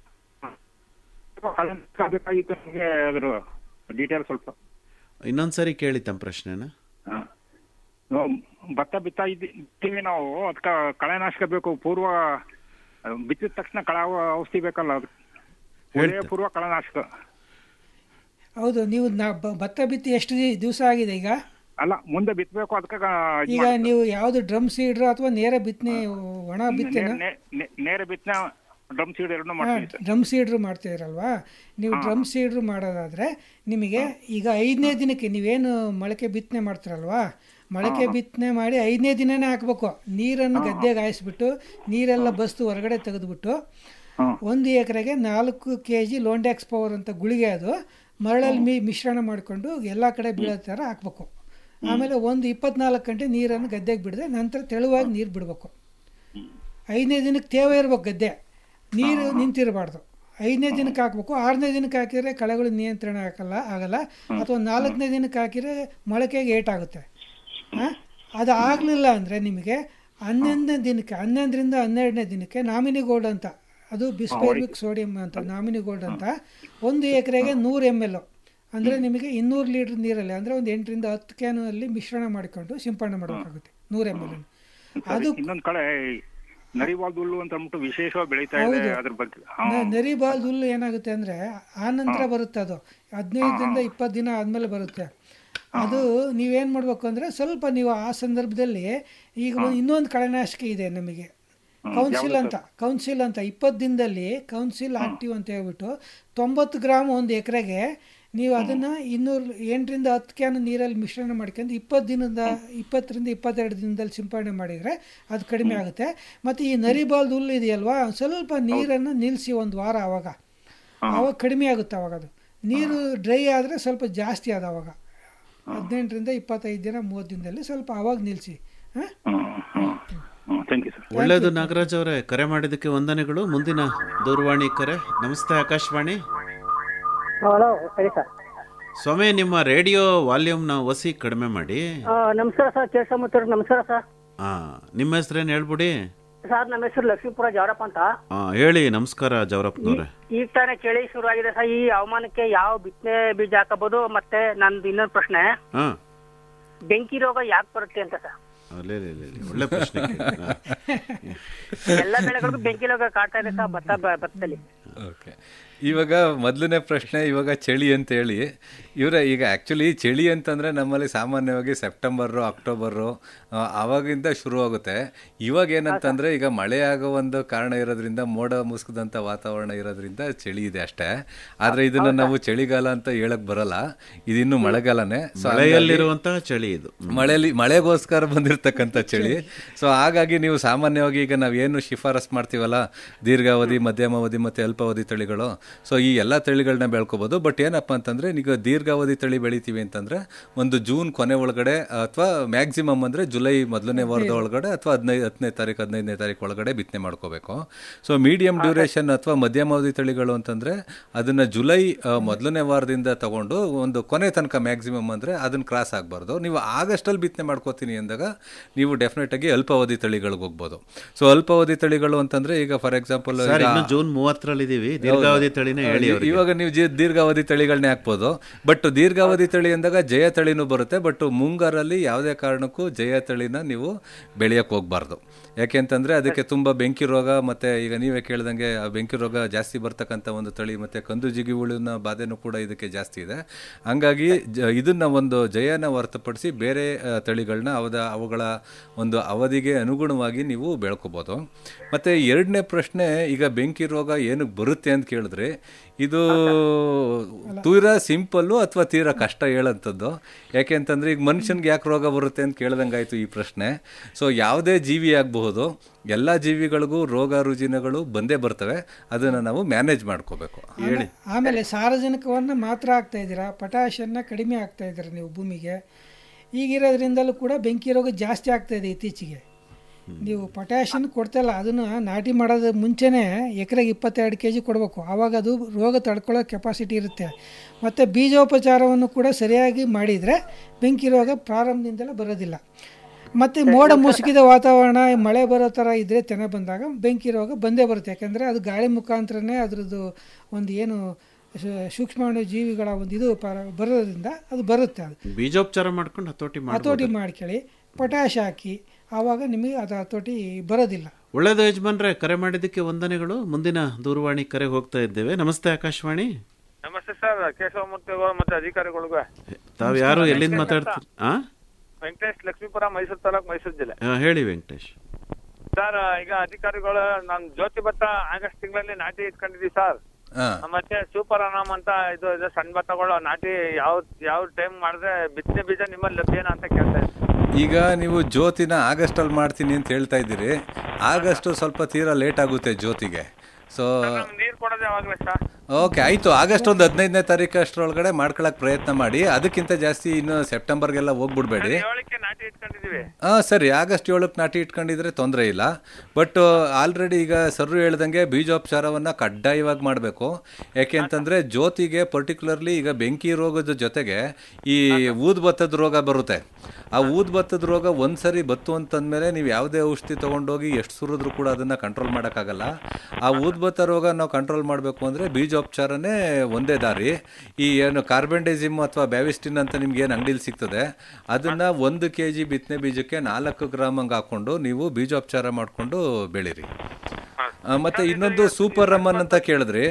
ಬೇಕಾಗಿತ್ತು ನಮಗೆ ಅದ್ರ ಡೀಟೇಲ್ ಸ್ವಲ್ಪ ಇನ್ನೊಂದ್ಸರಿ ಕೇಳಿ ತಮ್ಮ ಪ್ರಶ್ನೆನ ನಾವು ಭತ್ತ ಬಿತ್ತಾ ಇದ್ದಿ- ಬಿತ್ತೀವಿ ನಾವು ಅದಕ್ಕೆ ಕಳೆನಾಶಕ ಬೇಕು ಪೂರ್ವ ಬಿತ್ತಿದ ತಕ್ಷಣ ಕಳೆ ಔಷಧಿ ಬೇಕಲ್ಲ ಅದು ಒಳ್ಳೆಯ ಪೂರ್ವ ಕಳೆನಾಶಕ ಹೌದು ನೀವು ನಾ ಬ- ಭತ್ತ ಬಿತ್ತಿ ಎಷ್ಟು ದಿವಸ ಆಗಿದೆ ಈಗ ಅಲ್ಲ ಮುಂದೆ ಬಿತ್ತಬೇಕು ಅದಕ್ಕೆ ಈಗ ನೀವು ಯಾವ್ದು ಡ್ರಮ್ ಸೀಡ್ರು ಅಥವಾ ನೇರ ಬಿತ್ತನೆ ಒಣ ಬಿತ್ತನೆ ನೇರ ಬಿತ್ತನೆ ಡ್ರಮ್ ಸೀಡ್ ಎರಡು ಮಾಡ್ತೀವಿ ಸರ್ ಡ್ರಮ್ ಸೀಡ್ರು ಮಾಡ್ತಿದ್ರಲ್ವಾ ನೀವು ಡ್ರಮ್ ಸೀಡ್ರು ಮಾಡೋದಾದ್ರೆ ನಿಮಗೆ ಈಗ ಐದನೇ ದಿನಕ್ಕೆ ನೀವೇನು ಮೊಳಕೆ ಬಿತ್ತನೆ ಮಾಡ್ತೀರಲ್ವಾ ಮೊಳಕೆ ಬಿತ್ತನೆ ಮಾಡಿ ಐದನೇ ದಿನನೇ ಹಾಕ್ಬೇಕು ನೀರನ್ನು ಗದ್ದೆಗೆ ಹಾಯಿಸ್ಬಿಟ್ಟು ನೀರೆಲ್ಲ ಬಸ್ತು ಹೊರಗಡೆ ತೆಗೆದುಬಿಟ್ಟು ಒಂದು ಎಕರೆಗೆ ನಾಲ್ಕು ಕೆ ಜಿ ಲೋಂಡ್ಯಾಕ್ಸ್ ಪವರ್ ಅಂತ ಗುಳಿಗೆ ಅದು ಮರಳಲ್ಲಿ ಮಿ ಮಿಶ್ರಣ ಮಾಡಿಕೊಂಡು ಎಲ್ಲ ಕಡೆ ಬೀಳೋ ಥರ ಹಾಕ್ಬೇಕು ಆಮೇಲೆ ಒಂದು ಇಪ್ಪತ್ನಾಲ್ಕು ಗಂಟೆ ನೀರನ್ನು ಗದ್ದೆಗೆ ಬಿಡದೆ ನಂತರ ತೆಳುವಾಗಿ ನೀರು ಬಿಡಬೇಕು ಐದನೇ ದಿನಕ್ಕೆ ತೇವ ಇರ್ಬೇಕು ಗದ್ದೆ ನೀರು ನಿಂತಿರಬಾರ್ದು ಐದನೇ ದಿನಕ್ಕೆ ಹಾಕ್ಬೇಕು ಆರನೇ ದಿನಕ್ಕೆ ಹಾಕಿದ್ರೆ ಕಳೆಗಳು ನಿಯಂತ್ರಣ ಹಾಕಲ್ಲ ಆಗಲ್ಲ ಅಥವಾ ನಾಲ್ಕನೇ ದಿನಕ್ಕೆ ಹಾಕಿದ್ರೆ ಮೊಳಕೆಗೆ ಏಟಾಗುತ್ತೆ ಹಾಂ ಅದು ಆಗಲಿಲ್ಲ ಅಂದರೆ ನಿಮಗೆ ಹನ್ನೊಂದನೇ ದಿನಕ್ಕೆ ಹನ್ನೊಂದರಿಂದ ಹನ್ನೆರಡನೇ ದಿನಕ್ಕೆ ನಾಮಿನಿ ಗೋಲ್ಡ್ ಅಂತ ಅದು ಬಿಸ್ಪೈರ್ಬಿಕ್ ಸೋಡಿಯಂ ಅಂತ ನಾಮಿನಿ ಗೋಲ್ಡ್ ಅಂತ ಒಂದು ಎಕರೆಗೆ ನೂರು ಎಮ್ ಎಲ್ ಅಂದರೆ ನಿಮಗೆ ಇನ್ನೂರು ಲೀಟ್ರ್ ನೀರಲ್ಲಿ ಅಂದರೆ ಒಂದು ಎಂಟರಿಂದ ಹತ್ತು ಕ್ಯಾನಲ್ಲಿ ಮಿಶ್ರಣ ಮಾಡಿಕೊಂಡು ಸಿಂಪಡಣೆ ಮಾಡಬೇಕಾಗುತ್ತೆ ನೂರು ಎಮ್ ಎಲ್ ಅದು ಇನ್ನೊಂದ್ ಕಡೆ ನರಿವಾಲ್ದು ಹುಲ್ಲು ಅಂತ ಅಂದ್ಬಿಟ್ಟು ವಿಶೇಷವಾಗಿ ಬೆಳೀತಾ ಇದೆ ಹೌದು. ಅದ್ರ ಬಗ್ಗೆ ಹಾ. ನ- ನರಿಬಾಲ್ ಹುಲ್ಲು ಏನಾಗುತ್ತೆ ಅಂದರೆ ಆ ನಂತರ ಬರುತ್ತೆ ಅದು ಹದಿನೈದರಿಂದ ಇಪ್ಪತ್ತು ದಿನ ಆದಮೇಲೆ ಬರುತ್ತೆ ಅದು ನೀವೇನು ಮಾಡಬೇಕು ಅಂದರೆ ಸ್ವಲ್ಪ ನೀವು ಆ ಸಂದರ್ಭದಲ್ಲಿ ಈಗ ಒಂದು ಇನ್ನೊಂದು ಕಳೆನಾಶಕ ಇದೆ ನಮಗೆ ಕೌನ್ಸಿಲ್ ಅಂತ ಕೌನ್ಸಿಲ್ ಅಂತ ಇಪ್ಪತ್ತು ದಿನದಲ್ಲಿ ಕೌನ್ಸಿಲ್ ಆಕ್ಟಿವ್ ಅಂತ ಹೇಳ್ಬಿಟ್ಟು ತೊಂಬತ್ತು ಗ್ರಾಮ್ ಒಂದು ಎಕರೆಗೆ ನೀವು ಅದನ್ನು ಇನ್ನೂರು ಎಂಟರಿಂದ ಹತ್ತು ಕ್ಯಾನ್ ನೀರಲ್ಲಿ ಮಿಶ್ರಣ ಮಾಡ್ಕೊಂಡು ಇಪ್ಪತ್ತು ದಿನದ ಇಪ್ಪತ್ತರಿಂದ ಇಪ್ಪತ್ತೆರಡು ದಿನದಲ್ಲಿ ಸಿಂಪಡಣೆ ಮಾಡಿದರೆ ಅದು ಕಡಿಮೆ ಆಗುತ್ತೆ ಮತ್ತು ಈ ನರಿಬಾಲ್ದು ಹುಲ್ಲು ಇದೆಯಲ್ವಾ ಸ್ವಲ್ಪ ನೀರನ್ನು ನಿಲ್ಲಿಸಿ ಒಂದು ವಾರ ಆವಾಗ ಆವಾಗ ಕಡಿಮೆ ಆಗುತ್ತೆ ಅವಾಗ ಅದು ನೀರು ಡ್ರೈ ಆದರೆ ಸ್ವಲ್ಪ ಜಾಸ್ತಿ ಆದ ಅವಾಗ ಹದಿನೆಂಟರಿಂದ ಇಪ್ಪತ್ತೈದು ದಿನ ಮೂವತ್ತು ದಿನದಲ್ಲಿ ಸ್ವಲ್ಪ ಆವಾಗ ನಿಲ್ಲಿಸಿ ಹಾಂ ಥ್ಯಾಂಕ್ ಯು ಸರ್ ಒಳ್ಳೆಯದು ನಾಗರಾಜ್ ಅವರೇ ಕರೆ ಮಾಡಿದ್ದಕ್ಕೆ ವಂದನೆಗಳು ಮುಂದಿನ ದೂರವಾಣಿ ಕರೆ ನಮಸ್ತೆ ಆಕಾಶವಾಣಿ ಹಲೋ ಹೇಳಿ ಸರ್ ಸ್ವಾಮಿ ನಿಮ್ಮ ರೇಡಿಯೋ ವಾಲ್ಯೂಮ್ನ ಒಸಿ ಕಡಿಮೆ ಮಾಡಿ ನಮಸ್ಕಾರ ಸರ್ ಕೇಶಮೂರ್ತಿ ನಮಸ್ಕಾರ ಸರ್ ಹಾ ನಿಮ್ಮ ಹೆಸ್ರೇನು ಹೇಳ್ಬಿಡಿ ಸರ್ ನಮ್ಮ ಹೆಸರು ಲಕ್ಷ್ಮೀಪುರ ಜವರಪ್ಪ ಅಂತ ಹಾ ಹೇಳಿ ನಮಸ್ಕಾರ ಜವರಪ್ಪನವ್ರೆ ಈಗ ತಾನೇ ಚಳಿ ಶುರು ಆಗಿದೆ ಸರ್ ಈ ಹವಾಮಾನಕ್ಕೆ ಯಾವ ಬಿತ್ತನೆ ಬೀಜ ಹಾಕಬಹುದು ಮತ್ತೆ ನಂದು ಇನ್ನೊಂದು ಪ್ರಶ್ನೆ ಹಾ ಬೆಂಕಿ ರೋಗ ಯಾಕೆ ಬರುತ್ತೆ ಅಂತ ಸರ್ ಅಲ್ಲೇ ಲೇ, ಲೇ, ಲೇ, ಒಳ್ಳೆ ಪ್ರಶ್ನೆ ಕೇಳಿ. ಹಾ. ಎಲ್ಲ ಬೆಳೆಗಳಿಗೂ ಬೆಂಕಿ ರೋಗ ಕಾಡ್ತಾ ಇದೆ ಸರ್ ಭತ್ತ ಬ- ಭತ್ತದಲ್ಲಿ ಓಕೆ ಇವಾಗ ಮೊದಲನೇ ಪ್ರಶ್ನೆ ಇವಾಗ ಚಳಿ ಅಂತ ಹೇಳಿ ಇವರ ಈಗ ಆ್ಯಕ್ಚುಲಿ ಚಳಿ ಅಂತಂದರೆ ನಮ್ಮಲ್ಲಿ ಸಾಮಾನ್ಯವಾಗಿ ಸೆಪ್ಟೆಂಬರು ಅಕ್ಟೋಬರು ಆ, ಆವಾಗಿಂದ ಶುರು ಆಗುತ್ತೆ ಇವಾಗ ಏನಂತಂದರೆ ಈಗ ಮಳೆ ಆಗೋ ಒಂದು ಕಾರಣ ಇರೋದ್ರಿಂದ ಮೋಡ ಮುಸುಕಿದಂಥ ವಾತಾವರಣ ಇರೋದ್ರಿಂದ ಚಳಿ ಇದೆ ಅಷ್ಟೇ ಆದರೆ ಇದನ್ನು ನಾವು ಚಳಿಗಾಲ ಅಂತ ಹೇಳಕ್ ಬರಲ್ಲ ಇದಿನ್ನು ಮಳೆಗಾಲನೇ ಸೊ ಮಳೆಯಲ್ಲಿರುವಂತಹ ಚಳಿ ಇದು ಮಳೆಯಲ್ಲಿ ಮಳೆಗೋಸ್ಕರ ಬಂದಿರತಕ್ಕಂಥ ಚಳಿ ಸೊ ಹಾಗಾಗಿ ನೀವು ಸಾಮಾನ್ಯವಾಗಿ ಈಗ ನಾವು ಏನು ಶಿಫಾರಸ್ ಮಾಡ್ತೀವಲ್ಲ ದೀರ್ಘಾವಧಿ ಮಧ್ಯಮಾವಧಿ ಮತ್ತು ಅಲ್ಪಾವಧಿ ತಳಿಗಳು ಸೊ ಈ ಎಲ್ಲ ತಳಿಗಳನ್ನ ಬೆಳ್ಕೊಬೋದು ಬಟ್ ಏನಪ್ಪ ಅಂತಂದರೆ ಈಗ ದೀರ್ಘಾವಧಿ ತಳಿ ಬೆಳಿತೀವಿ ಅಂತಂದರೆ ಒಂದು ಜೂನ್ ಕೊನೆ ಒಳಗಡೆ ಅಥವಾ ಮ್ಯಾಕ್ಸಿಮಮ್ ಅಂದರೆ ಜುಲೈ ಮೊದಲನೇ ವಾರದ ಒಳಗಡೆ ಅಥವಾ ಹದಿನೈದು ಹತ್ತನೇ ತಾರೀಕು ಹದಿನೈದನೇ ತಾರೀಕು ಒಳಗಡೆ ಬಿತ್ತನೆ ಮಾಡ್ಕೋಬೇಕು ಸೊ ಮೀಡಿಯಂ ಡ್ಯೂರೇಷನ್ ಅಥವಾ ಮಧ್ಯಮಾವಧಿ ತಳಿಗಳು ಅಂತಂದರೆ ಅದನ್ನು ಜುಲೈ ಆ, ಮೊದಲನೇ ವಾರದಿಂದ ತಗೊಂಡು ಒಂದು ಕೊನೆ ತನಕ ಮ್ಯಾಕ್ಸಿಮಮ್ ಅಂದರೆ ಅದನ್ನು ಕ್ರಾಸ್ ಆಗಬಾರ್ದು ನೀವು ಆಗಸ್ಟಲ್ಲಿ ಬಿತ್ತನೆ ಮಾಡ್ಕೋತೀನಿ ಅಂದಾಗ ನೀವು ಡೆಫಿನೆಟಾಗಿ ಅಲ್ಪಾವಧಿ ತಳಿಗಳಿಗೆ ಹೋಗ್ಬೋದು ಸೊ ಅಲ್ಪಾವಧಿ ತಳಿಗಳು ಅಂತಂದರೆ ಈಗ ಫಾರ್ ಎಕ್ಸಾಂಪಲ್ ಸರ್ ಇನ್ನು ಜೂನ್ ಮೂವತ್ತರಲ್ಲಿ ಇದೀವಿ ದೀರ್ಘಾವಧಿ ತಳಿನೇ ಹೇಳಿ ಅವ್ರಿಗೆ. ಇವಾಗ ನೀವು ಜಿ- ದೀರ್ಘಾವಧಿ ತಳಿಗಳನ್ನೇ ಹಾಕ್ಬೋದು ಬಟ್ ದೀರ್ಘಾವಧಿ ತಳಿ ಅಂದಾಗ ಜಯ ತಳಿನೂ ಬರುತ್ತೆ ಬಟ್ ಮುಂಗಾರಲ್ಲಿ ಯಾವುದೇ ಕಾರಣಕ್ಕೂ ಜಯ ತಳಿನ ನೀವು ಬೆಳೆಯಕ್ಕೆ ಹೋಗ್ಬಾರ್ದು ಯಾಕೆಂತಂದ್ರೆ ಅದಕ್ಕೆ ತುಂಬ ಬೆಂಕಿ ರೋಗ ಮತ್ತೆ ಈಗ ನೀವೇ ಕೇಳ್ದಂಗೆ ಆ ಬೆಂಕಿ ರೋಗ ಜಾಸ್ತಿ ಬರ್ತಕ್ಕಂಥ ಒಂದು ತಳಿ ಮತ್ತೆ ಕಂದು ಜಿಗಿ ಹುಳುವಿನ ಬಾಧೆನೂ ಕೂಡ ಇದಕ್ಕೆ ಜಾಸ್ತಿ ಇದೆ ಹಂಗಾಗಿ ಜ- ಇದನ್ನ ಒಂದು ಜಯನ ಹೊರತುಪಡಿಸಿ ಬೇರೆ ಆ, ತಳಿಗಳನ್ನ ಅವದ ಅವುಗಳ ಒಂದು ಅವಧಿಗೆ ಅನುಗುಣವಾಗಿ ನೀವು ಬೆಳ್ಕೊಬೋದು ಮತ್ತೆ ಎರಡನೇ ಪ್ರಶ್ನೆ ಈಗ ಬೆಂಕಿ ರೋಗ ಏನಕ್ಕೆ ಬರುತ್ತೆ ಅಂತ ಕೇಳಿದ್ರೆ ಇದು ತೀರಾ ಸಿಂಪಲ್ಲು ಅಥವಾ ತೀರಾ ಕಷ್ಟ ಹೇಳೋಂಥದ್ದು ಯಾಕೆ ಅಂತಂದ್ರೆ ಈಗ ಮನುಷ್ಯನ್ಗೆ ಯಾಕೆ ರೋಗ ಬರುತ್ತೆ ಅಂತ ಕೇಳ್ದಂಗಾಯ್ತು ಈ ಪ್ರಶ್ನೆ ಸೊ ಯಾವುದೇ ಜೀವಿ ಆಗಬಹುದು ಎಲ್ಲ ಜೀವಿಗಳಿಗೂ ರೋಗ ರುಜಿನಗಳು ಬಂದೇ ಬರ್ತವೆ ಅದನ್ನು ನಾವು ಮ್ಯಾನೇಜ್ ಮಾಡ್ಕೋಬೇಕು ಹೇಳಿ ಆಮೇಲೆ ಸಾರಜನಕವನ್ನು ಮಾತ್ರ ಹಾಕ್ತಾ ಇದ್ದೀರಾ ಪೊಟ್ಯಾಷನ್ನ ಕಡಿಮೆ ಆಗ್ತಾ ಇದ್ದೀರಾ ನೀವು ಭೂಮಿಗೆ ಈಗಿರೋದ್ರಿಂದಲೂ ಕೂಡ ಬೆಂಕಿ ರೋಗ ಜಾಸ್ತಿ ಆಗ್ತಾ ಇದೆ ಇತ್ತೀಚೆಗೆ ನೀವು ಪೊಟ್ಯಾಷನ್ ಕೊಡ್ತಾಯಿಲ್ಲ ಅದನ್ನು ನಾಟಿ ಮಾಡೋದು ಮುಂಚೆನೇ ಎಕರೆಗೆ ಇಪ್ಪತ್ತೆರಡು ಕೆ ಜಿ ಕೊಡಬೇಕು ಆವಾಗ ಅದು ರೋಗ ತಡ್ಕೊಳ್ಳೋ ಕೆಪಾಸಿಟಿ ಇರುತ್ತೆ ಮತ್ತು ಬೀಜೋಪಚಾರವನ್ನು ಕೂಡ ಸರಿಯಾಗಿ ಮಾಡಿದರೆ ಬೆಂಕಿ ರೋಗ ಪ್ರಾರಂಭದಿಂದಲೇ ಬರೋದಿಲ್ಲ ಮತ್ತು ಮೋಡ ಮುಸುಕಿದ ವಾತಾವರಣ ಮಳೆ ಬರೋ ಥರ ಇದ್ದರೆ ತೆನೆ ಬಂದಾಗ ಬೆಂಕಿ ರೋಗ ಬಂದೇ ಬರುತ್ತೆ ಯಾಕಂದರೆ ಅದು ಗಾಳಿ ಮುಖಾಂತರನೇ ಅದರದ್ದು ಒಂದು ಏನು ಸು- ಸೂಕ್ಷ್ಮಾಣು ಜೀವಿಗಳ ಒಂದು ಇದು ಪರ ಬರೋದ್ರಿಂದ ಅದು ಬರುತ್ತೆ ಅದು ಬೀಜೋಪಚಾರ ಮಾಡ್ಕೊಂಡು ಹತೋಟಿ ಹತೋಟಿ ಮಾಡಿ ಮಾಡ್ಕೊಳ್ಳಿ ಪೊಟ್ಯಾಶ್ ಹಾಕಿ ಆವಾಗ ನಿಮಗೆ ಅದು ಹತೋಟಿ ಬರೋದಿಲ್ಲ ಒಳ್ಳೇದು ಯಜಮಾನ್ರೆ ಕರೆ ಮಾಡಿದ್ದಕ್ಕೆ ವಂದನೆಗಳು ಮುಂದಿನ ದೂರವಾಣಿ ಕರೆ ಹೋಗ್ತಾ ಇದ್ದೇವೆ ನಮಸ್ತೆ ಆಕಾಶವಾಣಿ ನಮಸ್ತೆ ಸರ್ ಕೇಶವಮೂರ್ತಿ ಅವರು ಮತ್ತೆ ಅಧಿಕಾರಿಗಳಿಗೂ ತಾವು ಯಾರು ಎಲ್ಲಿಂದ ಮಾತಾಡ್ತೀರಿ ಆ ವೆಂಕಟೇಶ್ ಲಕ್ಷ್ಮೀಪುರ ಮೈಸೂರು ತಾಲೂಕು ಮೈಸೂರು ಜಿಲ್ಲೆ ಆ, ಹೇಳಿ ವೆಂಕಟೇಶ್ ಸರ್ ಈಗ ಅಧಿಕಾರಿಗಳು ನಾನು ಜ್ಯೋತಿ ಭತ್ತ ಆಗಸ್ಟ್ ತಿಂಗಳಲ್ಲಿ ನಾಟಿ ಇಟ್ಕೊಂಡಿದೀವಿ ಸರ್ ಹಾ. ಮತ್ತೆ ಸೂಪರ್ ಅನಾಮ್ ಅಂತ ಇದು ಇದೆ ಸಣ್ಣ ಭತ್ತಗಳು ನಾಟಿ ಯಾವ ಯಾವ ಟೈಮ್ ಮಾಡಿದ್ರೆ ಬಿತ್ತನೆ ಬೀಜ ನಿಮ್ಮಲ್ಲಿ ಲಭ್ಯನಾ ಅಂತ ಕೇಳ್ತಾ ಇದ್ದೀನಿ ಈಗ ನೀವು ಜ್ಯೋತಿನ ಆಗಸ್ಟಲ್ಲಿ ಮಾಡ್ತೀನಿ ಅಂತ ಹೇಳ್ತಾ ಇದ್ದೀರಿ ಆಗಸ್ಟ್ ಸ್ವಲ್ಪ ತೀರಾ ಲೇಟ್ ಆಗುತ್ತೆ ಜ್ಯೋತಿಗೆ ಸೊ ನೀರ್ ಕೊಡೋದು ಯಾವಾಗ್ಲೇ ಸರ್ ಓಕೆ ಆಯಿತು ಆಗಸ್ಟ್ ಒಂದು ಹದಿನೈದನೇ ತಾರೀಕು ಅಷ್ಟರೊಳಗಡೆ ಮಾಡ್ಕೊಳಕ್ಕೆ ಪ್ರಯತ್ನ ಮಾಡಿ ಅದಕ್ಕಿಂತ ಜಾಸ್ತಿ ಇನ್ನು ಸೆಪ್ಟೆಂಬರ್ಗೆಲ್ಲ ಹೋಗ್ಬಿಡ್ಬೇಡಿ ಏಳಕ್ಕೆ ನಾಟಿ ಇಟ್ಕೊಂಡಿದೀವಿ ಹಾಂ ಸರಿ ಆಗಸ್ಟ್ ಏಳಕ್ಕೆ ನಾಟಿ ಇಟ್ಕೊಂಡಿದ್ರೆ ತೊಂದರೆ ಇಲ್ಲ ಬಟ್ ಆಲ್ರೆಡಿ ಈಗ ಸರ್ರು ಹೇಳ್ದಂಗೆ ಬೀಜೋಪಚಾರವನ್ನು ಕಡ್ಡಾಯವಾಗಿ ಮಾಡಬೇಕು ಯಾಕೆ ಅಂತಂದರೆ ಜ್ಯೋತಿಗೆ ಪರ್ಟಿಕ್ಯುಲರ್ಲಿ ಈಗ ಬೆಂಕಿ ರೋಗದ ಜೊತೆಗೆ ಈ ಊದ್ ಭತ್ತದ ರೋಗ ಬರುತ್ತೆ ಆ ಊದ್ ಭತ್ತದ ರೋಗ ಒಂದು ಸರಿ ಬತ್ತು ಅಂತಂದಮೇಲೆ ನೀವು ಯಾವುದೇ ಔಷಧಿ ತೊಗೊಂಡೋಗಿ ಎಷ್ಟು ಸುರಿದ್ರು ಕೂಡ ಅದನ್ನು ಕಂಟ್ರೋಲ್ ಮಾಡೋಕ್ಕಾಗಲ್ಲ ಆ ಊದ್ ಭತ್ತ ರೋಗ ನಾವು ಕಂಟ್ರೋಲ್ ಮಾಡಬೇಕು ಅಂದರೆ ಬೀಜೋಪಚಾರನೇ ಒಂದೇ ದಾರಿ ಈ ಏನು ಕಾರ್ಬೆಂಡೈಸಿಮ್ ಅಥವಾ ಬ್ಯಾವಿಸ್ಟಿನ್ ಅಂತ ನಿಮ್ಗೆ ಏನು ಅಂಗಡಿಲಿ ಸಿಗ್ತದೆ ಅದನ್ನು ಒಂದು ಕೆ ಜಿ ಬಿತ್ತನೆ ಬೀಜಕ್ಕೆ ನಾಲ್ಕು ಗ್ರಾಮ್ ಹಂಗೆ ಹಾಕ್ಕೊಂಡು ನೀವು ಬೀಜೋಪಚಾರ ಮಾಡಿಕೊಂಡು ಬೆಳೀರಿ ಆ, ಮತ್ತೆ ಇನ್ನೊಂದು ಸೂಪರ್ ರಮನ್ ಅಂತ ಕೇಳಿದ್ರಿ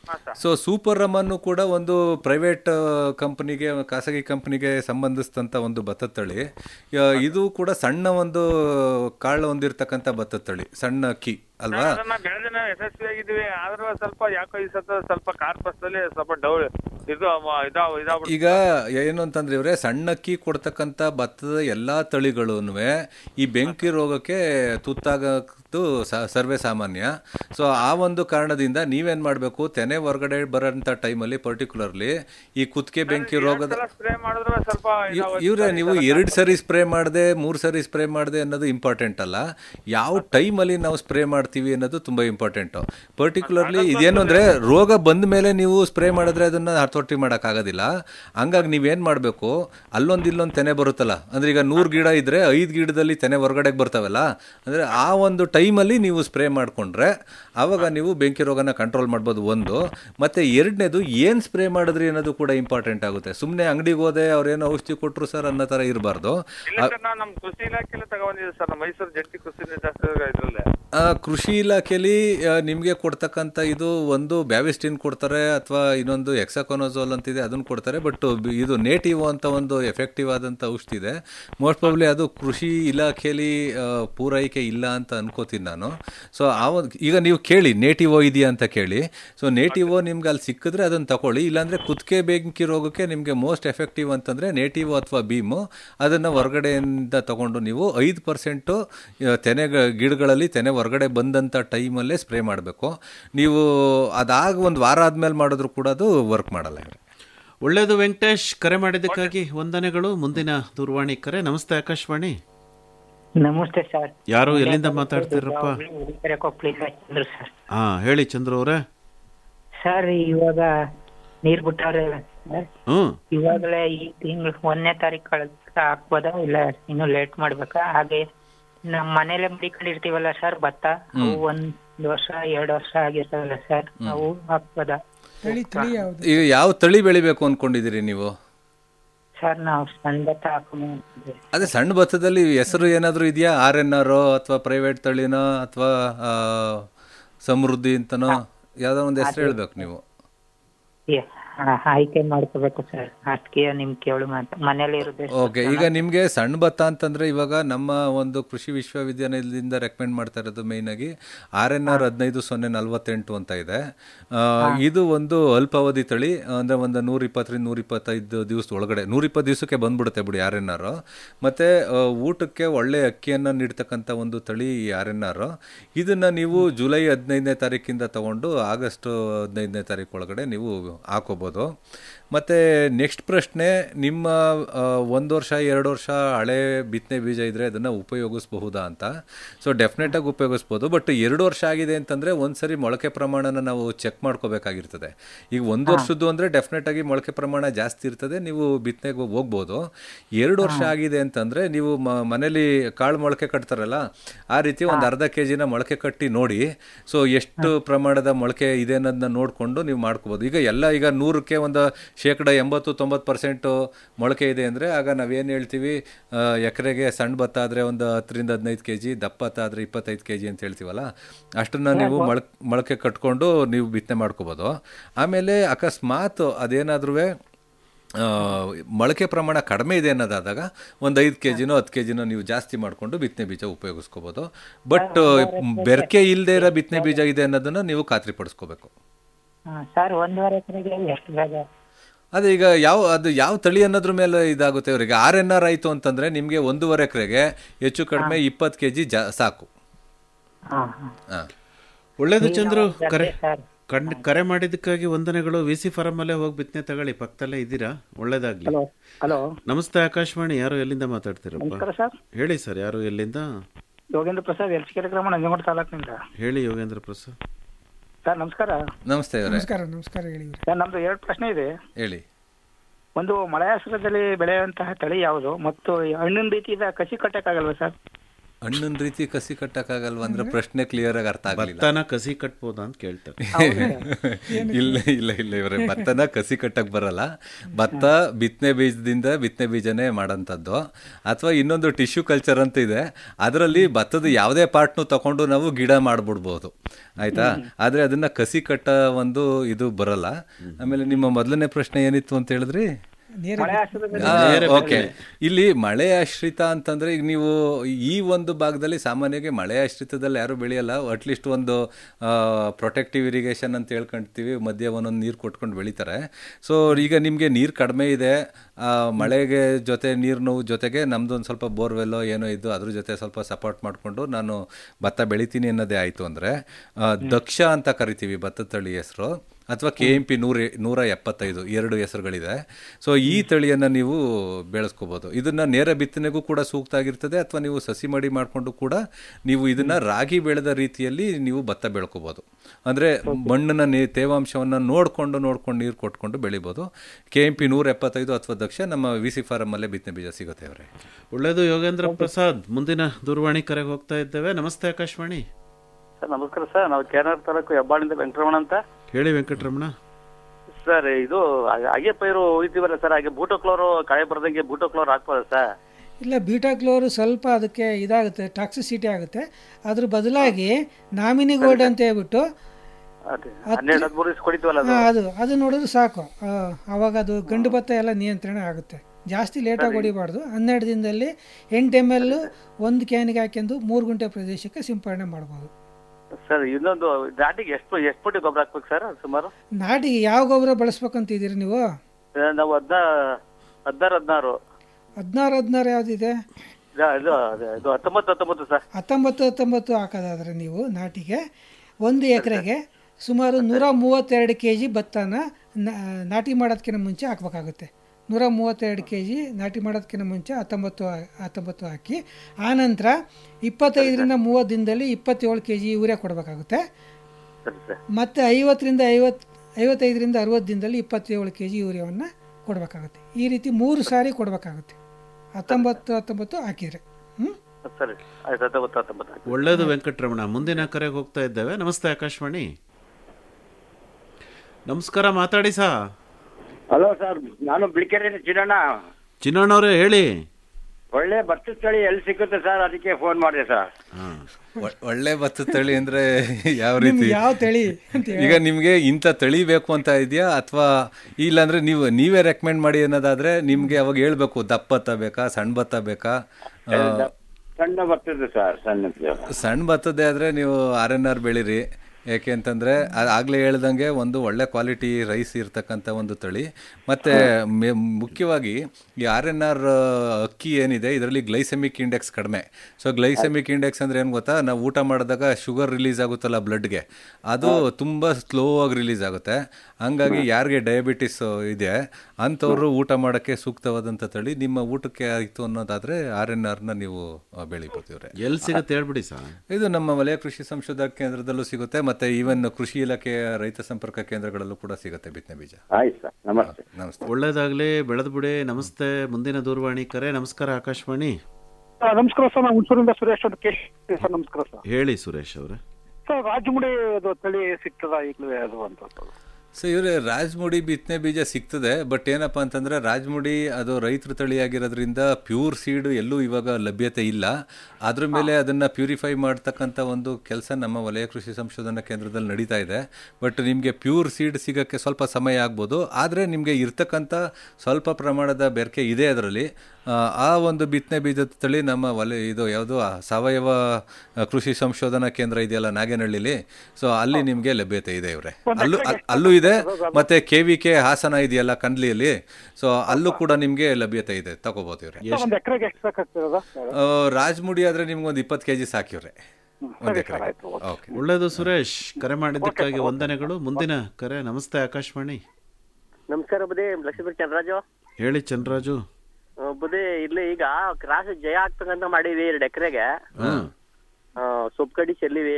ಸೊ ಸೂಪರ್ ರಮನ್ನು ಕೂಡ ಒಂದು ಪ್ರೈವೇಟ್ ಕಂಪನಿಗೆ ಖಾಸಗಿ ಕಂಪನಿಗೆ ಸಂಬಂಧಿಸಿದಂಥ ಒಂದು ಭತ್ತದ ತಳಿ ಆ, ಇದು ಕೂಡ ಸಣ್ಣ ಒಂದು ಕಾಳು ಹೊಂದಿರತಕ್ಕಂಥ ಭತ್ತದ ತಳಿ ಸಣ್ಣ ಅಕ್ಕಿ ಅಲ್ವಾ ಅದನ್ನ ಬೆಳೆದಿನ ಯಶಸ್ವಿಯಾಗಿದ್ದೀವಿ ಆದ್ರೂ ಸ್ವಲ್ಪ ಯಾಕೋ ಈ ಸತ ಸ್ವಲ್ಪ ಕಾರ್ಪಸ್ದಲ್ಲಿ ಸ್ವಲ್ಪ ಡೌ ಇದು ಅವ- ಇದಾವ್ ಇದಾಗ್ಬಿಡ್ತು ಈಗ ಏನು ಅಂತಂದ್ರೆ ಇವ್ರೆ ಸಣ್ಣಕ್ಕಿ ಕೊಡ್ತಕ್ಕಂಥ ಭತ್ತದ ಎಲ್ಲ ತಳಿಗಳೂ ಈ ಬೆಂಕಿ ರೋಗಕ್ಕೆ ತುತ್ತಾಗದು ಸ- ಸರ್ವೇ ಸಾಮಾನ್ಯ ಸೊ ಆ ಒಂದು ಕಾರಣದಿಂದ ನೀವೇನ್ ಮಾಡಬೇಕು ತೆನೆ ಹೊರಗಡೆ ಬರೋಂಥ ಟೈಮಲ್ಲಿ ಪರ್ಟಿಕ್ಯುಲರ್ಲಿ ಈ ಕುತ್ತಿಗೆ ಬೆಂಕಿ ರೋಗದ ಸ್ಪ್ರೇ ಮಾಡಿದ್ರೆ ಸ್ವಲ್ಪ ಇದಾಗುತ್ತೆ ಇವ್ರೆ ಸರ್, ಈ ನೀವು ಸಲ ಎರಡು ಸರಿ ಸ್ಪ್ರೇ ಮಾಡದೆ ಮೂರು ಸರಿ ಸ್ಪ್ರೇ ಮಾಡದೆ ಅನ್ನೋದು ಇಂಪಾರ್ಟೆಂಟ್ ಅಲ್ಲ ಯಾವ ಟೈಮಲ್ಲಿ ನಾವು ಸ್ಪ್ರೇ ಮಾಡ್ತೀವಿ ಅನ್ನೋದು ತುಂಬ ಇಂಪಾರ್ಟೆಂಟು ಪರ್ಟಿಕ್ಯುಲರ್ಲಿ ಇದೇನು ಅಂದರೆ ರೋಗ ಬಂದ ಮೇಲೆ ನೀವು ಸ್ಪ್ರೇ ಮಾಡಿದ್ರೆ ಅದನ್ನು ಹತೋಟಿ ಮಾಡೋಕ್ಕಾಗೋದಿಲ್ಲ ಹಂಗಾಗಿ ನೀವೇನು ಮಾಡಬೇಕು ಅಲ್ಲೊಂದು ಇಲ್ಲೊಂದು ತೆನೆ ಬರುತ್ತಲ್ಲ ಅಂದರೆ ಈಗ ನೂರು ಗಿಡ ಇದ್ದರೆ ಐದು ಗಿಡದಲ್ಲಿ ತೆನೆ ಹೊರಗಡೆಗೆ ಬರ್ತಾವಲ್ಲ ಅಂದರೆ ಆ ಒಂದು ಟೈಮಲ್ಲಿ ನೀವು ಸ್ಪ್ರೇ ಮಾಡಿಕೊಂಡ್ರೆ ಆವಾಗ ನೀವು ಬೆಂಕಿ ರೋಗನ ಕಂಟ್ರೋಲ್ ಮಾಡ್ಬೋದು ಒಂದು ಮತ್ತು ಎರಡನೇದು ಏನು ಸ್ಪ್ರೇ ಮಾಡಿದ್ರಿ ಅನ್ನೋದು ಕೂಡ ಇಂಪಾರ್ಟೆಂಟ್ ಆಗುತ್ತೆ ಸುಮ್ಮನೆ ಅಂಗಡಿಗೆ ಹೋದೆ ಅವ್ರೇನೋ ಔಷಧಿ ಕೊಟ್ಟರು ಸರ್ ಅನ್ನೋ ಥರ ಇರಬಾರ್ದು ಇಲ್ಲ ಸರ್ ನಾವು ನಮ್ಮ ಕೃಷಿ ಇಲಾಖೆಯಲ್ಲಿ ತಗೊಂಡಿದ್ದೀವಿ ಸರ್ ನಮ್ಮ ಮೈಸೂರು ಜಂಟಿ ಕೃಷಿ ನಿರ್ದೇಶಕರ ಇದ್ರಲ್ಲೇ ಆ, ಕೃಷಿ ಇಲಾಖೆಯಲ್ಲಿ ನಿಮಗೆ ಕೊಡ್ತಕ್ಕಂಥ ಇದು ಒಂದು ಬ್ಯಾವಿಸ್ಟಿನ್ ಕೊಡ್ತಾರೆ ಅಥವಾ ಇನ್ನೊಂದು ಎಕ್ಸಕೋನೋಸೋಲ್ ಅಂತಿದೆ ಅದನ್ನು ಕೊಡ್ತಾರೆ ಬಟ್ ಇದು ನೇಟಿವ್ ಅಂತ ಒಂದು ಎಫೆಕ್ಟಿವ್ ಆದಂಥ ಔಷಧಿ ಇದೆ ಮೋಸ್ಟ್ ಪ್ರಾಬ್ಲಿ ಅದು ಕೃಷಿ ಇಲಾಖೆಯಲ್ಲಿ ಆ, ಪೂರೈಕೆ ಇಲ್ಲ ಅಂತ ಅನ್ಕೋತೀನಿ ನಾನು ಸೊ ಆ ಒಂದು ಈಗ ನೀವು ಕೇಳಿ ನೇಟಿವೋ ಇದೆಯಾ ಅಂತ ಕೇಳಿ ಸೊ ನೇಟಿವೋ ನಿಮ್ಗೆ ಅಲ್ಲಿ ಸಿಕ್ಕಿದ್ರೆ ಅದನ್ನು ತಗೊಳ್ಳಿ ಇಲ್ಲಾಂದರೆ ಕುತ್ತಿಗೆ ಬೆಂಕಿ ರೋಗಕ್ಕೆ ನಿಮಗೆ ಮೋಸ್ಟ್ ಎಫೆಕ್ಟಿವ್ ಅಂತಂದರೆ ನೇಟಿವೋ ಅಥವಾ ಬೀಮು ಅದನ್ನು ಹೊರಗಡೆಯಿಂದ ತಗೊಂಡು ನೀವು ಐದು ಪರ್ಸೆಂಟು ತೆನೆ ಗಿಡಗಳಲ್ಲಿ ತೆನೆ ಹೊರಗಡೆ ಹೊರಗಡೆ ಬಂದಂಥ ಟೈಮಲ್ಲೇ ಸ್ಪ್ರೇ ಮಾಡಬೇಕು ನೀವು ಅದಾಗ ಒಂದು ವಾರ ಆದಮೇಲೆ ಮಾಡಿದ್ರು ಕೂಡ ಅದು ವರ್ಕ್ ಮಾಡಲ್ಲ ಇವ್ರೆ. ಒಳ್ಳೆಯದು ವೆಂಕಟೇಶ್ ಕರೆ ಮಾಡಿದ್ದಕ್ಕಾಗಿ ವಂದನೆಗಳು ಮುಂದಿನ ದೂರವಾಣಿ ಕರೆ ನಮಸ್ತೆ ಆಕಾಶವಾಣಿ ನಮಸ್ತೆ ಸರ್ ಯಾರು ಎಲ್ಲಿಂದ ಮಾತಾಡ್ತಿರಪ್ಪ ಕೊಪ್ಪಳಿಂದ ಚಂದ್ರ ಸರ್ ಹಾ ಹೇಳಿ ಚಂದ್ರ ಅವರೇ ಸರ್ ಇವಾಗ ನೀರ್ ಬಿಟ್ಟವ್ರೆ ಸರ್ ಹ್ಮ್ ಇವಾಗಲೇ ಈ ತಿಂಗಳು ಒಂದನೇ ತಾರೀಕು ಹಾಕ್ಬೋದಾ ಇಲ್ಲ ಇನ್ನು ಲೇಟ್ ಮಾಡ್ಬೇಕಾ ಹಾಗೆ ನಮ್ ಮನೇಲೆ ಮಡಿಕೊಂಡಿರ್ತೀವಲ್ಲ ಸರ್ ಭತ್ತ ಅವು ಒಂದ್ ವರ್ಷ ಎರಡ್ ವರ್ಷ ಆಗಿರ್ತಾವಲ್ಲ ಸರ್ ಅವು ಹಾಕ್ಬೋದಾ ತಳಿ ತಳಿ ಯಾವುದು ಈಗ ಯಾವ ತಳಿ ಬೆಳಿಬೇಕು ಅಂದ್ಕೊಂಡಿದ್ದೀರಿ ನೀವು ಸರ್ ನಾವು ಸಣ್ಣ ಭತ್ತ ಹಾಕೊಂಡ್ ಅದೇ ಸಣ್ಣ ಭತ್ತದಲ್ಲಿ ಹೆಸರು ಏನಾದರೂ ಇದೆಯಾ ಆರ್ ಎನ್ ಆರ್ ಅಥವಾ ಪ್ರೈವೇಟ್ ತಳಿನೋ ಅಥವಾ ಸಮೃದ್ಧಿ ಅಂತನೋ ಯಾವುದೋ ಒಂದು ಹೆಸರು ಹೇಳ್ಬೇಕು ನೀವು ಆಯ್ಕೆ ಮಾಡ್ಕೋಬೇಕು ಸರ್ ಅದಕ್ಕೆ ನಿಮ್ ಕೇಳು ಮಾತು ಮನೇಲಿ ಇರೋದೇ ಓಕೆ ಈಗ ನಿಮಗೆ ಸಣ್ಣ ಭತ್ತ ಅಂತಂದ್ರೆ ಇವಾಗ ನಮ್ಮ ಒಂದು ಕೃಷಿ ವಿಶ್ವವಿದ್ಯಾಲಯದಿಂದ ರೆಕಮೆಂಡ್ ಮಾಡ್ತಾ ಇರೋದು ಮೇಯ್ನ್ ಆಗಿ ಆರ್ ಎನ್ ಆರ್ ಹದಿನೈದು ಸೊನ್ನೆ ನಲ್ವತ್ತೆಂಟು ಅಂತ ಇದೆ ಆ, ಇದು ಒಂದು ಅಲ್ಪಾವಧಿ ತಳಿ ಅಂದ್ರೆ ಒಂದು ನೂರ ಇಪ್ಪತ್ತರಿಂದ ನೂರ ಇಪ್ಪತ್ತೈದು ದಿವಸದ ಒಳಗಡೆ ನೂರ ಇಪ್ಪತ್ತು ದಿವಸಕ್ಕೆ ಬಂದ್ಬಿಡುತ್ತೆ ಬಿಡಿ ಆರ್ ಎನ್ ಆರ್ ಮತ್ತೆ ಆ, ಊಟಕ್ಕೆ ಒಳ್ಳೆ ಅಕ್ಕಿಯನ್ನು ನೀಡ್ತಕ್ಕಂಥ ಒಂದು ತಳಿ ಆರ್ ಎನ್ ಆರ್ ಇದನ್ನ ನೀವು ಜುಲೈ ಹದಿನೈದನೇ ತಾರೀಕಿಂದ ತಗೊಂಡು ಆಗಸ್ಟ್ ಹದಿನೈದನೇ ತಾರೀಕು ಒಳಗಡೆ ನೀವು ಹಾಕೋಬಹುದು ಮತ್ತು ನೆಕ್ಸ್ಟ್ ಪ್ರಶ್ನೆ ನಿಮ್ಮ ಆ, ಒಂದು ವರ್ಷ ಎರಡು ವರ್ಷ ಹಳೆ ಬಿತ್ತನೆ ಬೀಜ ಇದ್ದರೆ ಅದನ್ನು ಉಪಯೋಗಿಸಬಹುದಾ ಅಂತ ಸೊ ಡೆಫಿನೆಟಾಗಿ ಉಪಯೋಗಿಸ್ಬೋದು ಬಟ್ ಎರಡು ವರ್ಷ ಆಗಿದೆ ಅಂತಂದರೆ ಒಂದು ಸರಿ ಮೊಳಕೆ ಪ್ರಮಾಣನ ನಾವು ಚೆಕ್ ಮಾಡ್ಕೋಬೇಕಾಗಿರ್ತದೆ ಈಗ ಒಂದು ವರ್ಷದ್ದು ಅಂದರೆ ಡೆಫಿನೆಟಾಗಿ ಮೊಳಕೆ ಪ್ರಮಾಣ ಜಾಸ್ತಿ ಇರ್ತದೆ ನೀವು ಬಿತ್ತನೆಗೆ ಹೋಗ್ಬೋದು ಎರಡು ವರ್ಷ ಆಗಿದೆ ಅಂತಂದರೆ ನೀವು ಮ ಮನೇಲಿ ಕಾಳು ಮೊಳಕೆ ಕಟ್ತಾರಲ್ಲ ಆ ರೀತಿ ಒಂದು ಅರ್ಧ ಕೆ ಜಿನ ಮೊಳಕೆ ಕಟ್ಟಿ ನೋಡಿ ಸೊ ಎಷ್ಟು ಪ್ರಮಾಣದ ಮೊಳಕೆ ಇದೆ ಅನ್ನೋದನ್ನ ನೋಡಿಕೊಂಡು ನೀವು ಮಾಡ್ಕೋಬೋದು ಈಗ ಎಲ್ಲ ಈಗ ನೂರಕ್ಕೆ ಒಂದು ಶೇಕಡ ಎಂಬತ್ತು ತೊಂಬತ್ತು ಪರ್ಸೆಂಟು ಮೊಳಕೆ ಇದೆ ಅಂದರೆ ಆಗ ನಾವೇನು ಹೇಳ್ತೀವಿ ಆ, ಎಕರೆಗೆ ಸಣ್ಣ ಭತ್ತ ಆದರೆ ಒಂದು ಹತ್ತರಿಂದ ಹದಿನೈದು ಕೆ ಜಿ ದಪ್ಪ ಭತ್ತ ಆದರೆ ಇಪ್ಪತ್ತೈದು ಕೆ ಜಿ ಅಂತ ಹೇಳ್ತೀವಲ್ಲ ಅಷ್ಟನ್ನು ನೀವು ಮೊಳ ಮೊಳಕೆ ಕಟ್ಕೊಂಡು ನೀವು ಬಿತ್ತನೆ ಮಾಡ್ಕೋಬೋದು ಆಮೇಲೆ ಅಕಸ್ಮಾತ್ ಅದೇನಾದ್ರೂ ಮೊಳಕೆ ಪ್ರಮಾಣ ಕಡಿಮೆ ಇದೆ ಅನ್ನೋದಾದಾಗ ಒಂದು ಐದು ಕೆ ಜಿನೋ ಹತ್ತು ಕೆ ಜಿನೋ ನೀವು ಜಾಸ್ತಿ ಮಾಡಿಕೊಂಡು ಬಿತ್ತನೆ ಬೀಜ ಉಪಯೋಗಿಸ್ಕೋಬೋದು ಬಟ್ ಬೆರಕೆ ಇಲ್ಲದೆ ಇರೋ ಬಿತ್ತನೆ ಬೀಜ ಇದೆ ಅನ್ನೋದನ್ನು ನೀವು ಖಾತ್ರಿಪಡಿಸ್ಕೋಬೇಕು ಸರ್ ಒಂದೂವರೆ ಎಕರೆಗೆ ಎಷ್ಟು ಬೇಗ ಅದೇ ಈಗ ಯಾವ ಅದು ಯಾವ ತಳಿ ಅನ್ನೋದ್ರ ಮೇಲೆ ಇದಾಗುತ್ತೆ ಅವರಿಗೆ ಆರ್ ಎನ್ ಆರ್ ಆಯಿತು ಅಂತಂದರೆ ನಿಮಗೆ ಒಂದೂವರೆ ಎಕರೆಗೆ ಹೆಚ್ಚು ಕಡಿಮೆ ಇಪ್ಪತ್ತು ಕೆ ಜಿ ಜಾ ಸಾಕು ಹಾ ಹಾ ಹಾಂ ಒಳ್ಳೇದು ಚಂದ್ರು ಈಗ ಕರೆ ಸರ್ ಕಂಡ್ ಕರೆ ಮಾಡಿದ್ದಕ್ಕಾಗಿ ವಂದನೆಗಳು ವಿ ಸಿ ಫಾರಂ ಅಲ್ಲೇ ಹೋಗಿ ಬಿತ್ತನೆ ತಗೊಳ್ಳಿ ಪಕ್ಕದಲ್ಲೇ ಇದ್ದೀರಾ ಒಳ್ಳೇದಾಗ್ಲಿ ಹಲೋ ಹಲೋ ನಮಸ್ತೆ ಆಕಾಶವಾಣಿ ಯಾರು ಎಲ್ಲಿಂದ ಮಾತಾಡ್ತೀರಪ್ಪ ನಮಸ್ಕಾರ ಸರ್ ಹೇಳಿ ಸರ್ ಯಾರು ಎಲ್ಲಿಂದ ಯೋಗೇಂದ್ರ ಪ್ರಸಾದ್ ಎಲ್ಸಿಕೆರೆ ಗ್ರಾಮ ನಂಜನಗೂಡು ತಾಲೂಕಿನಿಂದ ಹೇಳಿ ಯೋಗೇಂದ್ರ ಪ್ರಸಾದ್ ಸರ್ ನಮಸ್ಕಾರ ನಮಸ್ತೆ ಅವರೇ ನಮಸ್ಕಾರ ನಮಸ್ಕಾರ ಹೇಳಿ ಇವ್ರೆ. ಸರ್ ನಮ್ದು ಎರಡು ಪ್ರಶ್ನೆ ಇದೆ ಹೇಳಿ ಒಂದು ಮಳೆಯಾಶ್ರಯದಲ್ಲಿ ಬೆಳೆಯುವಂತಹ ತಳಿ ಯಾವುದು ಮತ್ತು ಹಣ್ಣಿನ ರೀತಿಯಿಂದ ಕಸಿ ಕಟ್ಟಕ್ಕಾಗಲ್ವಾ ಸರ್ ಹಣ್ಣಿನ ರೀತಿ ಕಸಿ ಕಟ್ಟಕ್ಕಾಗಲ್ವಾ ಅಂದ್ರೆ ಪ್ರಶ್ನೆ ಕ್ಲಿಯರ್ ಆಗಿ ಅರ್ಥ ಆಗಲಿಲ್ಲ ಭತ್ತನ ಕಸಿ ಕಟ್ಬೋದಾ ಅಂತ ಕೇಳ್ತಾರೆ ಇಲ್ಲ ಇಲ್ಲ ಇಲ್ಲ ಇವರೇ ಭತ್ತನ ಕಸಿ ಕಟ್ಟಕ್ ಬರಲ್ಲ ಭತ್ತ ಬಿತ್ತನೆ ಬೀಜದಿಂದ ಬಿತ್ತನೆ ಬೀಜನೇ ಮಾಡೋಂಥದ್ದು ಅಥವಾ ಇನ್ನೊಂದು ಟಿಶ್ಯೂ ಕಲ್ಚರ್ ಅಂತ ಇದೆ ಅದರಲ್ಲಿ ಭತ್ತದ ಯಾವುದೇ ಪಾರ್ಟ್ನು ತಗೊಂಡು ನಾವು ಗಿಡ ಮಾಡ್ಬಿಡ್ಬೋದು ಆಯ್ತಾ ಆದ್ರೆ ಅದನ್ನ ಕಸಿ ಕಟ್ಟ ಒಂದು ಇದು ಬರಲ್ಲ ಆಮೇಲೆ ನಿಮ್ಮ ಮೊದಲನೇ ಪ್ರಶ್ನೆ ಏನಿತ್ತು ಅಂತ ಹೇಳಿದ್ರಿ ನೇರ ಓಕೆ ಇಲ್ಲಿ ಮಳೆ ಆಶ್ರಿತ ಅಂತಂದ್ರೆ ಈಗ ನೀವು ಈ ಒಂದು ಭಾಗದಲ್ಲಿ ಸಾಮಾನ್ಯವಾಗಿ ಮಳೆ ಆಶ್ರಿತದಲ್ಲಿ ಯಾರು ಬೆಳೆಯಲ್ಲ ಅಟ್ಲೀಸ್ಟ್ ಒಂದು ಪ್ರೊಟೆಕ್ಟಿವ್ ಇರಿಗೇಷನ್ ಅಂತ ಹೇಳ್ಕೊಂತೀವಿ ಮಧ್ಯೆ ಒಂದೊಂದು ನೀರು ಕೊಟ್ಕೊಂಡು ಬೆಳಿತಾರೆ ಸೊ ಈಗ ನಿಮಗೆ ನೀರು ಕಡಿಮೆ ಇದೆ ಆ, ಮಳೆಗೆ ಜೊತೆ ನೀರು ನೋವು ಜೊತೆಗೆ ನಮ್ದು ಒಂದು ಸ್ವಲ್ಪ ಬೋರ್ವೆಲ್ಲೋ ಏನೋ ಇದ್ದು ಅದ್ರ ಜೊತೆ ಸ್ವಲ್ಪ ಸಪೋರ್ಟ್ ಮಾಡಿಕೊಂಡು ನಾನು ಭತ್ತ ಬೆಳಿತೀನಿ ಅನ್ನೋದೇ ಆಯಿತು ಅಂದರೆ ದಕ್ಷ ಅಂತ ಕರಿತೀವಿ ಭತ್ತ ತಳಿ ಹೆಸರು ಅಥವಾ ಕೆ ಎಂ ಪಿ ನೂರ ನೂರ ಎಪ್ಪತ್ತೈದು ಎರಡು ಹೆಸರುಗಳಿದೆ ಸೊ ಈ ತಳಿಯನ್ನು ನೀವು ಬೆಳೆಸ್ಕೋಬೋದು ಇದನ್ನು ನೇರ ಬಿತ್ತನೆಗೂ ಕೂಡ ಸೂಕ್ತ ಆಗಿರ್ತದೆ ಅಥವಾ ನೀವು ಸಸಿ ಮಡಿ ಮಾಡಿಕೊಂಡು ಕೂಡ ನೀವು ಇದನ್ನು ರಾಗಿ ಬೆಳೆದ ರೀತಿಯಲ್ಲಿ ನೀವು ಭತ್ತ ಬೆಳ್ಕೋಬೋದು ಅಂದರೆ ಮಣ್ಣಿನ ನೀ ತೇವಾಂಶವನ್ನು ನೋಡಿಕೊಂಡು ನೋಡ್ಕೊಂಡು ನೀರು ಕೊಟ್ಕೊಂಡು ಬೆಳಿಬೋದು ಕೆ ಎಂ ಪಿ ನೂರ ಎಪ್ಪತ್ತೈದು ಅಥವಾ ದಕ್ಷ ನಮ್ಮ ವಿ ಸಿ ಫಾರಮಲ್ಲೇ ಬಿತ್ತನೆ ಬೀಜ ಸಿಗುತ್ತೆ ಅವರೇ ಒಳ್ಳೇದು ಯೋಗೇಂದ್ರ ಪ್ರಸಾದ್ ಮುಂದಿನ ದೂರವಾಣಿ ಕರೆಗೆ ಹೋಗ್ತಾ ಇದ್ದೇವೆ ನಮಸ್ತೆ ಆಕಾಶವಾಣಿ ಸರ್ ನಮಸ್ಕಾರ ಸರ್ ನಾವು ಕೇರಳ ತಾಲೂಕು ಹೆಬ್ಬಾಳಿಂದ ವೆಂಕಟರಮಣ ಅಂತ ಹೇಳಿ ವೆಂಕಟರಮಣ ಸರ್ ಇದು ಹಾಗೆ- ಹಾಗೆ ಪೈರು ಹೋಯ್ತೀವಲ್ಲ ಸರ್ ಹಾಗೆ ಬೂಟೋಕ್ಲೋರು ಕಳೆ ಬರ್ದಂಗೆ ಬೂಟೋಕ್ಲೋರ್ ಹಾಕ್ಬೋದ ಸರ್ ಇಲ್ಲ ಬೀಟಾಕ್ಲೋರು ಸ್ವಲ್ಪ ಅದಕ್ಕೆ ಇದಾಗುತ್ತೆ ಟಾಕ್ಸಿಸಿಟಿ ಆಗುತ್ತೆ ಅದ್ರ ಬದಲಾಗಿ ನಾಮಿನಿ ಗೋಲ್ಡ್ ಅಂತ ಹೇಳ್ಬಿಟ್ಟು ಅದೇ ಹನ್ನೆರಡು ಹದಿಮೂರು ದಿವಸ ಕೊಡಿತೀವಲ್ಲ ಆ, ಅದು ಅದು ಅದು ನೋಡಿದ್ರೆ ಸಾಕು ಆ, ಅವಾಗ ಅದು ಗಂಡು ಭತ್ತ ಎಲ್ಲ ನಿಯಂತ್ರಣ ಆಗುತ್ತೆ ಜಾಸ್ತಿ ಲೇಟಾಗಿ ಹೊಡಿಬಾರ್ದು ಹನ್ನೆರಡು ದಿನದಲ್ಲಿ ಎಂಟು ಎಮ್ ಎಲ್ ಒಂದು ಕ್ಯಾನಿಗೆ ಹಾಕ್ಯಂದು ಮೂರು ಗುಂಟೆ ಪ್ರದೇಶಕ್ಕೆ ಸಿಂಪರಣೆ ಮಾಡ್ಬೋದು ಸರ್ ಇನ್ನೊಂದು ನಾಟಿಗೆ ಎಷ್ಟು ಎಷ್ಟು ಪುಟ್ಟಿ ಗೊಬ್ಬರ ಹಾಕ್ಬೇಕು ಸರ್ ಸುಮಾರು ನಾಟಿಗೆ ಯಾವ ಗೊಬ್ಬರ ಬಳಸ್ಬೇಕಂತಿದ್ದೀರಿ ನೀವು ಆ, ನಾವು ಹದ್ನಾ ಹದಿನಾರು ಹದಿನಾರು ಹದಿನಾರು ಹದಿನಾರು ಯಾವುದಿದೆ ಇದು ಇದು- ಇದು ಹತ್ತೊಂಬತ್ತು ಹತ್ತೊಂಬತ್ತು ಸರ್ ಹತ್ತೊಂಬತ್ತು ಹತ್ತೊಂಬತ್ತು ಹಾಕೋದಾದ್ರೆ ನೀವು ನಾಟಿಗೆ ಒಂದು ಎಕರೆಗೆ ಸುಮಾರು ನೂರ ಮೂವತ್ತೆರಡು ಕೆ ಜಿ ಭತ್ತನ ನಾ- ನಾಟಿ ಮಾಡೋದಕ್ಕಿಂತ ಮುಂಚೆ ಹಾಕ್ಬೇಕಾಗುತ್ತೆ ನೂರ ಮೂವತ್ತೆರಡು ಕೆ ಜಿ ನಾಟಿ ಮಾಡೋದಕ್ಕಿಂತ ಮುಂಚೆ ಹತ್ತೊಂಬತ್ತು ಹಾ- ಹತ್ತೊಂಬತ್ತು ಹಾಕಿ ಆನಂತರ ಇಪ್ಪತ್ತೈದರಿಂದ ಮೂವತ್ತು ದಿನದಲ್ಲಿ ಇಪ್ಪತ್ತೇಳು ಕೆ ಜಿ ಯೂರಿಯಾ ಕೊಡಬೇಕಾಗುತ್ತೆ ಸರಿ ಸರ್ ಮತ್ತು ಐವತ್ತರಿಂದ ಐವತ್ತು ಐವತ್ತೈದರಿಂದ ಅರುವತ್ತು ದಿನದಲ್ಲಿ ಇಪ್ಪತ್ತೇಳು ಕೆ ಜಿ ಯೂರಿಯಾವನ್ನು ಕೊಡಬೇಕಾಗುತ್ತೆ ಈ ರೀತಿ ಮೂರು ಸಾರಿ ಕೊಡಬೇಕಾಗುತ್ತೆ ಹತ್ತೊಂಬತ್ತು ಹತ್ತೊಂಬತ್ತು ಹಾಕಿದರೆ ಹ್ಞೂ ಸರಿ ಆಯ್ತು ಹತ್ತೊಂಬತ್ತು ಹತ್ತೊಂಬತ್ತು ಒಳ್ಳೇದು ವೆಂಕಟರಮಣ ಮುಂದಿನ ಕರೆಗೆ ಹೋಗ್ತಾ ಇದ್ದೇವೆ ನಮಸ್ತೆ ಆಕಾಶವಾಣಿ ನಮಸ್ಕಾರ ಮಾತಾಡಿ ಸಾ ಹಲೋ ಸರ್ ನಾನು ಬಿಳಿಕೆರೆ ಚಿನ್ನಣ್ಣ ಚಿನ್ನಣ್ಣವ್ರೆ ಹೇಳಿ ಒಳ್ಳೆ ಭತ್ತದ ತಳಿ ಎಲ್ಲಿ ಸಿಗುತ್ತೆ ಸರ್ ಅದಕ್ಕೆ ಫೋನ್ ಮಾಡಿದೆ ಸರ್ ಒ- ಒಳ್ಳೆ ಭತ್ತದ ತಳಿ ಅಂದ್ರೆ ಯಾವ ರೀತಿ ಯಾವ ತಳಿ ಅಂತ ಹೇಳಿ. ಈಗ ನಿಮ್ಗೆ ಇಂಥ ತಳಿ ಬೇಕು ಅಂತ ಇದೆಯಾ ಅಥವಾ ಇಲ್ಲಾಂದ್ರೆ ನೀವು ನೀವೇ ರೆಕಮೆಂಡ್ ಮಾಡಿ ಅನ್ನೋದಾದ್ರೆ ನಿಮ್ಗೆ ಅವಾಗ ಹೇಳ್ಬೇಕು ದಪ್ಪ ಭತ್ತ ಬೇಕಾ ಸಣ್ಣ ಭತ್ತ ಬೇಕಾ ಆ, ಸಣ್ಣ ಭತ್ತದ ಸರ್ ಸಣ್ಣ ಸಣ್ಣ ಭತ್ತದ್ದೇ ಆದ್ರೆ ನೀವು ಆರ್ ಎನ್ ಆರ್ ಬೆಳೀರಿ ಯಾಕೆ ಅಂತಂದ್ರೆ ಆ- ಆಗ್ಲೇ ಹೇಳ್ದಂಗೆ ಒಂದು ಒಳ್ಳೆ ಕ್ವಾಲಿಟಿ ರೈಸ್ ಇರ್ತಕ್ಕಂಥ ಒಂದು ತಳಿ ಮತ್ತೆ ಮೆ- ಮುಖ್ಯವಾಗಿ ಈ ಆರ್ ಎನ್ ಆರ್ ಅಕ್ಕಿ ಏನಿದೆ ಇದರಲ್ಲಿ ಗ್ಲೈಸೆಮಿಕ್ ಇಂಡೆಕ್ಸ್ ಕಡಿಮೆ ಸೊ ಗ್ಲೈಸೆಮಿಕ್ ಇಂಡೆಕ್ಸ್ ಅಂದ್ರೆ ಏನು ಗೊತ್ತಾ ನಾವು ಊಟ ಮಾಡಿದಾಗ ಶುಗರ್ ರಿಲೀಸ್ ಆಗುತ್ತಲ್ಲ ಬ್ಲಡ್ಗೆ ಅದು ತುಂಬ ಸ್ಲೋ ಆಗಿ ರಿಲೀಸ್ ಆಗುತ್ತೆ ಹಂಗಾಗಿ ಯಾರಿಗೆ ಡಯಾಬಿಟಿಸ್ ಇದೆ ಅಂಥವ್ರು ಊಟ ಮಾಡೋಕ್ಕೆ ಸೂಕ್ತವಾದಂಥ ತಳಿ ನಿಮ್ಮ ಊಟಕ್ಕೆ ಆಯಿತು ಅನ್ನೋದಾದ್ರೆ ಆರ್ ಎನ್ ಆರ್ನ ನೀವು ಆ, ಬೆಳಿಬೋದು ಇವ್ರೆ ಎಲ್ಲಿ ಸಿಗುತ್ತೆ ಹೇಳ್ಬಿಡಿ ಸಾ ಇದು ನಮ್ಮ ವಲಯ ಕೃಷಿ ಸಂಶೋಧನಾ ಕೇಂದ್ರದಲ್ಲೂ ಸಿಗುತ್ತೆ ಮತ್ತೆ ಈವನ್ ಕೃಷಿ ಇಲಾಖೆಯ ರೈತ ಸಂಪರ್ಕ ಕೇಂದ್ರಗಳಲ್ಲೂ ಕೂಡ ಸಿಗುತ್ತೆ ಬಿತ್ತನೆ ಬೀಜ ಆಯ್ತು ಸರ್ ನಮಸ್ತೆ ನಮಸ್ತೆ ಒಳ್ಳೇದಾಗ್ಲಿ ಬೆಳೆದ್ ಬಿಡಿ ನಮಸ್ತೆ ಮುಂದಿನ ದೂರವಾಣಿ ಕರೆ ನಮಸ್ಕಾರ ಆಕಾಶವಾಣಿ ಆ, ನಮಸ್ಕಾರ ಸರ್ ನಾನು ಹುಣಸೂರಿಂದ ಸುರೇಶ್ ಅಂತ ಕೇಶ್ ಸರ್ ನಮಸ್ಕಾರ ಸರ್ ಹೇಳಿ ಸುರೇಶ್ ಅವರೇ ಸರ್ ರಾಜಮುಡಿ ಅದು ತಳಿ ಸಿಗ್ತದ ಈಗಲೂ ಅದು ಅಂತ ಸರ್ ಸೊ ಇವ್ರೆ ರಾಜಮುಡಿ ಬಿತ್ತನೆ ಬೀಜ ಸಿಗ್ತದೆ ಬಟ್ ಏನಪ್ಪಾ ಅಂತಂದ್ರೆ ರಾಜಮುಡಿ ಅದು ರೈತರ ತಳಿ ಆಗಿರೋದ್ರಿಂದ ಪ್ಯೂರ್ ಸೀಡ್ ಎಲ್ಲೂ ಇವಾಗ ಲಭ್ಯತೆ ಇಲ್ಲ ಅದ್ರ ಮೇಲೆ ಅದನ್ನ ಪ್ಯೂರಿಫೈ ಮಾಡ್ತಕ್ಕಂಥ ಒಂದು ಕೆಲಸ ನಮ್ಮ ವಲಯ ಕೃಷಿ ಸಂಶೋಧನಾ ಕೇಂದ್ರದಲ್ಲಿ ನಡೀತಾ ಇದೆ ಬಟ್ ನಿಮಗೆ ಪ್ಯೂರ್ ಸೀಡ್ ಸಿಗೋಕ್ಕೆ ಸ್ವಲ್ಪ ಸಮಯ ಆಗ್ಬೋದು ಆದರೆ ನಿಮಗೆ ಇರ್ತಕ್ಕಂಥ ಸ್ವಲ್ಪ ಪ್ರಮಾಣದ ಬೆರಕೆ ಇದೆ ಅದರಲ್ಲಿ ಆ ಒಂದು ಬಿತ್ತನೆ ಬೀಜದ ತಳಿ ನಮ್ಮ ವಲಯ ಇದು ಯಾವುದು ಆ ಸಾವಯವ ಆ, ಕೃಷಿ ಸಂಶೋಧನಾ ಕೇಂದ್ರ ಇದೆಯಲ್ಲ ನಾಗೇನಹಳ್ಳಿಲಿ ಸೊ ಅಲ್ಲಿ ನಿಮಗೆ ಲಭ್ಯತೆ ಇದೆ ಇವ್ರೆ ಅಲ್ಲೂ ಅಲ್- ಅಲ್ಲೂ ಇದೆ ಮತ್ತೆ ಕೆ ವಿ ಕೆ ಹಾಸನ ಇದೆಯಲ್ಲ ಕಂಡ್ಲಿಯಲ್ಲಿ ಸೊ ಅಲ್ಲೂ ಕೂಡ ನಿಮಗೆ ಲಭ್ಯತೆ ಇದೆ ತಗೋಬೋದು ಇವ್ರೆ ಒಂದು ಎಕರೆಗೆ ಎಷ್ಟು ಸಾಕಾಗ್ತಿರೋದ ಆ, ರಾಜಮುಡಿ ಆದ್ರೆ ನಿಮ್ಗೆ ಒಂದು ಇಪ್ಪತ್ತು ಕೆಜಿ ಸಾಕಿವ್ರೆ ಒಂದು ಎಕರೆ ಓಕೆ ಒಳ್ಳೇದು ಸುರೇಶ್ ಕರೆ ಮಾಡಿದ್ದಕ್ಕಾಗಿ ವಂದನೆಗಳು ಮುಂದಿನ ಕರೆ ನಮಸ್ತೆ ಆಕಾಶವಾಣಿ ನಮಸ್ಕಾರ ಬುದ್ಧಿ ಲಕ್ಷ್ಮೀ ಚಂದ್ರರಾಜು ಹೇಳಿ ಚಂದ್ರರಾಜು ಆ, ಬುದ್ಧಿ ಇಲ್ಲಿ ಈಗ ಕ್ರಾಸ್ ಜಯ ಆಗ್ತಕ್ಕಂತ ಮಾಡೀವಿ ಎರಡು ಎಕರೆಗೆ ಹ್ಮ್ ಸೊಪ್ಪು ಕಡಿ ಚೆಲ್ಲಿವಿ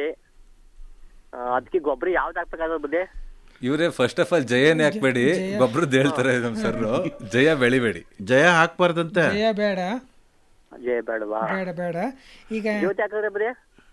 ಅದಕ್ಕೆ ಗೊಬ್ಬರ ಯಾವ್ದು ಹಾಕ್ಬೇಕಾದ ಬುದ್ಧಿ ಇವರೇ ಫಸ್ಟ್ ಆಫ್ ಆಲ್ ಜಯನೇ ಹಾಕ್ಬೇಡಿ ಗೊಬ್ಬರದ್ದು ಹೇಳ್ತಾರೆ ನಮ್ ಸರ್ ಜಯ ಬೆಳಿಬೇಡಿ ಜಯ ಹಾಕ್ಬಾರ್ದಂತೆ ಜಯ ಬೇಡ ಜಯ ಬೇಡವಾ ಬೇಡ ಬೇಡ ಈಗ ಜ್ಯೋತಿ ಹಾಕಿದ್ರೆ ಬುದ್ಧಿ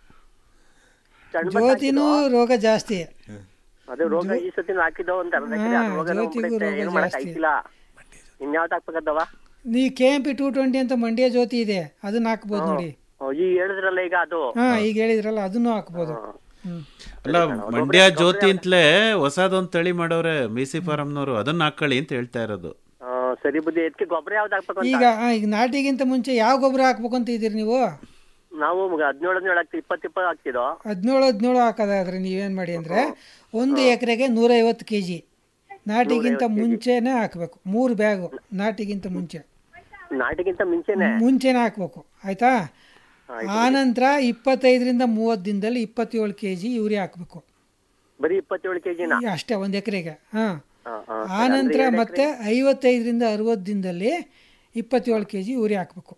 ಸಣ್ಣ ಭತ್ತ ಜ್ಯೋತಿನೂ ರೋಗ ಜಾಸ್ತಿ ಹಾಕಿದ್ದು. ಅದೇ ರೋಗ ಈ ಸತಿ ಹಾಕಿದ್ದು ಒಂದ್ ಅರ್ಧ ಎಕರೆ ಹಾ, ಅದು ರೋಗ ಜ್ಯೋತಿಗೂ ನೋಡ್ಬಿಟ್ಟೈತೆ, ರೋಗ ಏನ್ ಮಾಡಕ್ ಜಾಸ್ತಿ. ಆಯ್ತಿಲ್ಲ ಇನ್ಯಾವ್ದು ಹಾಕ್ಬೇಕದ್ದವ ನೀ K M P two twenty ಅಂತ ಮಂಡ್ಯ ಜ್ಯೋತಿ ಇದೆ ಅದನ್ನ ಹಾಕ್ಬೋದು ನೋಡಿ ಈಗ ಹೇಳಿದ್ರಲ್ಲ ಈಗ ಅದು ಹಾ ಈಗ ಹೇಳಿದ್ರಲ್ಲ ಅದನ್ನು ಹಾಕ್ಬೋದು ಹ್ಮ್ ಅಲ್ಲ ಮಂಡ್ಯ ಜ್ಯೋತಿ ಅಂತಲೇ ಹೊಸದೊಂದ್ ತಳಿ ಮಾಡವ್ರೆ ಮೀಸಿ ಫಾರಮ್ನವರು ಅದನ್ನ ಹಾಕೊಳ್ಳಿ ಅಂತ ಹೇಳ್ತಾ ಇರೋದು ಆ, ಸರಿ ಬುದ್ಧಿ ಇದಕ್ಕೆ ಗೊಬ್ಬರ ಯಾವ್ದು ಹಾಕ್ಬೇಕು ಅಂತ ಈಗ ಆ, ಈಗ ನಾಟಿಗಿಂತ ಮುಂಚೆ ಯಾವ ಗೊಬ್ಬರ ಹಾಕ್ಬೇಕು ಅಂತ ಇದ್ದೀರಿ ನೀವು ನಾವು ಹದಿನೇಳು ಹದಿನೇಳು ಹಾಕ್ತಿವಿ ಇಪ್ಪತ್ತು ಇಪ್ಪತ್ತು ಹಾಕ್ತಿದ್ದೋ ಹದಿನೇಳು ಹದಿನೇಳು ಹಾಕೋದಾದ್ರೆ ನೀವೇನು ಮಾಡಿ ಅಂದರೆ ಒಂದು ಎಕರೆಗೆ ನೂರೈವತ್ತು ಕೆ ಜಿ ನಾಟಿಗಿಂತ ಮುಂಚೆನೇ ಹಾಕಬೇಕು ಮೂರು ಬ್ಯಾಗು ನಾಟಿಗಿಂತ ಮುಂಚೆ ನಾಟಿಗಿಂತ ಮುಂಚೆನೆ ಮುಂಚೆನೇ ಹಾಕ್ಬೇಕು ಆಯ್ತಾ ಆನಂತರ ಇಪ್ಪತ್ತೈದರಿಂದ ಮೂವತ್ತು ದಿನದಲ್ಲಿ ಇಪ್ಪತ್ತೇಳು ಕೆ ಜಿ ಯೂರಿಯಾ ಹಾಕಬೇಕು ಬರೀ ಇಪ್ಪತ್ತೇಳು ಕೆಜಿನ ಅಷ್ಟೇ ಒಂದು ಎಕರೆಗೆ ಹಾಂ ಆನಂತರ ಮತ್ತೆ ಐವತ್ತೈದರಿಂದ ಅರುವತ್ತು ದಿನದಲ್ಲಿ ಇಪ್ಪತ್ತೇಳು ಕೆ ಜಿ ಯೂರಿಯಾ ಹಾಕಬೇಕು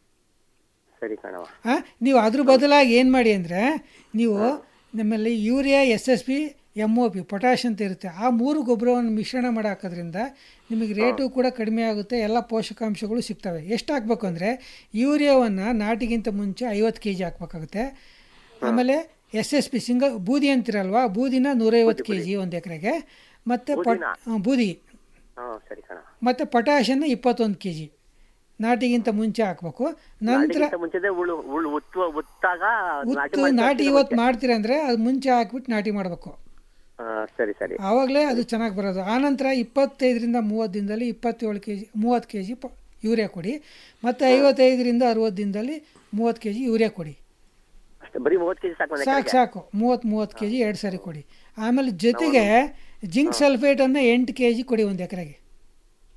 ಸರಿ ಕಣವ ಹಾಂ ನೀವು ಅದ್ರ ಬದಲಾಗಿ ಏನು ಮಾಡಿ ಅಂದರೆ ನೀವು ನಮ್ಮಲ್ಲಿ urea S S P M O P potash ಅಂತ ಇರುತ್ತೆ ಆ ಮೂರು ಗೊಬ್ಬರವನ್ನು ಮಿಶ್ರಣ ಮಾಡಿ ಹಾಕೋದ್ರಿಂದ ನಿಮಗೆ ರೇಟು ಕೂಡ ಕಡಿಮೆ ಆಗುತ್ತೆ ಎಲ್ಲ ಪೋಷಕಾಂಶಗಳು ಸಿಗ್ತವೆ ಎಷ್ಟು ಹಾಕ್ಬೇಕು ಅಂದರೆ ಯೂರಿಯಾವನ್ನು ನಾಟಿಗಿಂತ ಮುಂಚೆ ಐವತ್ತು ಕೆ ಜಿ ಹಾಕ್ಬೇಕಾಗುತ್ತೆ ಆಮೇಲೆ ಎಸ್ ಎಸ್ ಪಿ ಸಿಂಗ ಬೂದಿ ಅಂತಿರಲ್ವಾ ಬೂದಿನ ನೂರೈವತ್ತು ಕೆ ಜಿ ಒಂದು ಎಕರೆಗೆ ಮತ್ತು ಪಟ್ ಹ್ಮ್, ಬೂದಿ ಹಾ ಸರಿ ಕಣ ಮತ್ತು ಪೊಟ್ಯಾಶನ್ನು ಇಪ್ಪತ್ತೊಂದು ಕೆ ಜಿ ನಾಟಿಗಿಂತ ಮುಂಚೆ ಹಾಕ್ಬೇಕು ನಂತರ ನಾಟಿಗಿಂತ ಮುಂಚೆದೆ ಉಳು ಉಳು ಉತ್ತು ಉತ್ತಾಗ ನಾಟಿ ಉತ್ತು ಮಾಡಿ ನಾಟಿ ಹಾಕ್ತಿದ್ದು ಇವತ್ತು ಮುಂಚೆ. ಮಾಡ್ತೀರಂದ್ರೆ ಅದು ಮುಂಚೆ ಹಾಕ್ಬಿಟ್ಟು ನಾಟಿ ಮಾಡಬೇಕು ಆ, ಸರಿ ಸರಿ ಆವಾಗಲೇ ಅದು ಚೆನ್ನಾಗಿ ಬರೋದು ಆನಂತರ ಇಪ್ಪತ್ತೈದರಿಂದ ಮೂವತ್ತು ದಿನದಲ್ಲಿ ಇಪ್ಪತ್ತೇಳು ಕೆ ಜಿ ಮೂವತ್ತು ಕೆ ಜಿ ಯೂರಿಯಾ ಕೊಡಿ ಮತ್ತು ಐವತ್ತೈದರಿಂದ ಅರುವತ್ತು ದಿನದಲ್ಲಿ ಮೂವತ್ತು ಕೆ ಜಿ ಯೂರಿಯಾ ಕೊಡಿ ಅಷ್ಟೇ ಬರೀ ಮೂವತ್ತು ಕೆಜಿ ಸಾಕು ಒಂದು ಸಾಕು ಎಕರೆಗೆ? ಸಾಕು ಮೂವತ್ತು ಮೂವತ್ತು ಕೆ ಜಿ ಎರಡು ಸಾರಿ ಕೊಡಿ ಆಮೇಲೆ ಜೊತೆಗೆ ಜಿಂಕ್ ಸಲ್ಫೇಟನ್ನು ಎಂಟು ಕೆ ಜಿ ಕೊಡಿ ಒಂದು ಎಕರೆಗೆ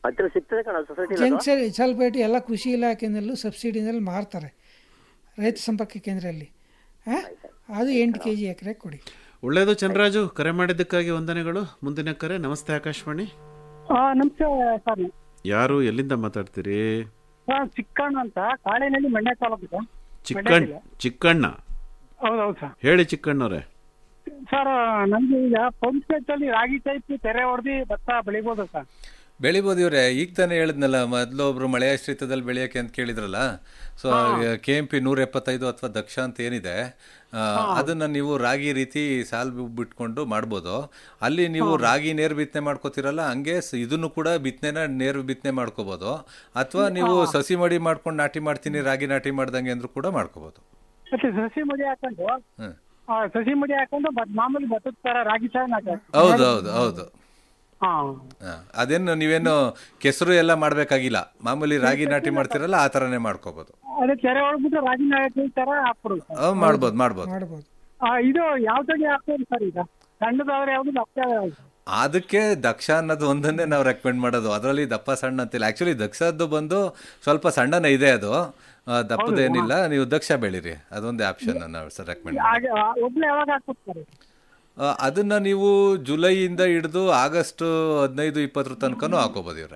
ಹತ್ತಿರ ಸಿಗ್ತದೆ ಕಣ ಸೊಸೈಟಿ ಜಂಕ್ಷನ್ ಸಲ್ಪೇಟೆ ಎಲ್ಲ ಕೃಷಿ ಇಲಾಖೆನಲ್ಲೂ ಸಬ್ಸಿಡಿನಲ್ಲಿ ಮಾರ್ತಾರೆ ರೈತ ಸಂಪರ್ಕ ಕೇಂದ್ರದಲ್ಲಿ ಆ? ಅದು ಎಂಟು ಕೆ ಜಿ ಎಕರೆ ಕೊಡಿ ಒಳ್ಳೆಯದು ಚಂದ್ರರಾಜು ಕರೆ ಮಾಡಿದ್ದಕ್ಕಾಗಿ ವಂದನೆಗಳು ಮುಂದಿನ ಕರೆ ನಮಸ್ತೆ ಆಕಾಶವಾಣಿ ನಮಸ್ತೆ ಸರ್ ಯಾರು ಎಲ್ಲಿಂದ ಮಾತಾಡ್ತೀರಿ ಸರ್ ಚಿಕ್ಕಣ್ಣ ಅಂತ ಕಾಳಿನಲ್ಲಿ ಮಂಡ್ಯ ತಾಲೂಕು ಸರ್ ಚಿಕ್ಕಣ್ಣ ಚಿಕ್ಕಣ್ಣ ಹೌದೌದು ಸರ್ ಹೇಳಿ ಚಿಕ್ಕಣ್ಣವ್ರೆ ಸರ್ ನಮ್ಗೆ ಈಗ ಪಂಪ್ ಸೆಟ್ ಅಲ್ಲಿ ರಾಗಿ ಟೈಪ್ ತೆರೆ ಹೊಡೆದು ಭತ್ತ ಬೆಳಿಬೋದು ಸರ್ ಬೆಳಿಬೋದು ಇವ್ರೆ ಈಗ ತಾನೇ ಹೇಳಿದ್ನಲ್ಲ ಮೊದಲು ಒಬ್ರು ಮಳೆಯಾಶ್ರಿತದಲ್ಲಿ ಬೆಳೆಯೋಕೆ ಅಂತ ಕೇಳಿದ್ರಲ್ಲ ಸೊ ಕೆ ಎಂ ಪಿ ನೂರ ಎಪ್ಪತ್ತೈದು ಅಥವಾ ದಕ್ಷ ಅಂತ ಏನಿದೆ ಆ, ಅದನ್ನ ನೀವು ರಾಗಿ ರೀತಿ ಸಾಲ್ ಬಿಟ್ಕೊಂಡು ಮಾಡ್ಬೋದು ಅಲ್ಲಿ ನೀವು ರಾಗಿ ನೇರು ಬಿತ್ತನೆ ಮಾಡ್ಕೋತಿರಲ್ಲ ಹಂಗೆ ಸ- ಇದನ್ನು ಕೂಡ ಬಿತ್ತನೆನ ನೇರು ಬಿತ್ತನೆ ಮಾಡ್ಕೋಬೋದು ಅಥವಾ ನೀವು ಸಸಿ ಮಡಿ ಮಾಡ್ಕೊಂಡು ನಾಟಿ ಮಾಡ್ತೀನಿ ರಾಗಿ ನಾಟಿ ಮಾಡ್ದಂಗೆ ಅಂದ್ರೂ ಕೂಡ ಮಾಡ್ಕೋಬೋದು ಮತ್ತೆ ಸಸಿ ಮಡಿ ಹಾಕೊಂಡು ಹ್ಮ್. ಆ, ಸಸಿ ಮಡಿ ಹಾಕೊಂಡು ಬತ್ ಮಾಮೂಲಿ ಭತ್ತದ ತರ ರಾಗಿ ಚಾಯ್ ಹಾಕ ಹೌದು ಹೌದು ಹೌದು ಹಾ ಹಾ, ಅದೇನು ನೀವೇನು ಕೆಸರು ಎಲ್ಲ ಮಾಡ್ಬೇಕಾಗಿಲ್ಲ ಮಾಮೂಲಿ ರಾಗಿ ನಾಟಿ ಮಾಡ್ತಿರಲ್ಲ ಆ ಥರನೇ ಮಾಡ್ಕೋಬೋದು ಅದೇ ತೆರೆ ಹೊಡ್ಬಿಟ್ಟು ರಾಗಿ ನಾಟಿ ತರ ಹಾಕ್ಬಿಡು ಸರ್ ಅವ್ ಮಾಡ್ಬೋದು ಮಾಡ್ಬೋದು ಮಾಡ್ಬೋದು ಆ, ಇದು ಯಾವ ತಳಿ ಹಾಕ್ಬೋದು ಸರ್ ಈಗ ಸಣ್ಣದಾದ್ರೆ ಯಾವ್ದು ದಪ್ಪ ಯಾವ್ದು ಅದಕ್ಕೆ ದಕ್ಷ ಅನ್ನೋದು ಒಂದನ್ನೇ ನಾವು ರೆಕಮೆಂಡ್ ಮಾಡೋದು ಅದರಲ್ಲಿ ದಪ್ಪ ಸಣ್ಣ ಅಂತಿಲ್ಲ ಆ್ಯಕ್ಚುಲಿ ದಕ್ಷದ್ದು ಬಂದು ಸ್ವಲ್ಪ ಸಣ್ಣನೇ ಇದೆ ಅದು ಆ, ದಪ್ಪದೇನಿಲ್ಲ ನೀವು ದಕ್ಷ ಬೆಳೀರಿ ಅದೊಂದೇ ಆಪ್ಷನ್ ನಾವು ಸರ್ ರೆಕಮೆಂಡ್ ಹಾಗೆ ಆ, ಒಬ್ಳೆ ಯಾವಾಗ ಹಾಕ್ಬೋದು ಸರ್ ಅದನ್ನ ನೀವು ಜುಲೈಯಿಂದ ಹಿಡಿದು ಆಗಸ್ಟ್ ಹದಿನೈದು ಇಪ್ಪತ್ತರ ತನಕನೂ ಹಾಕೋಬೋದು ಇವ್ರೆ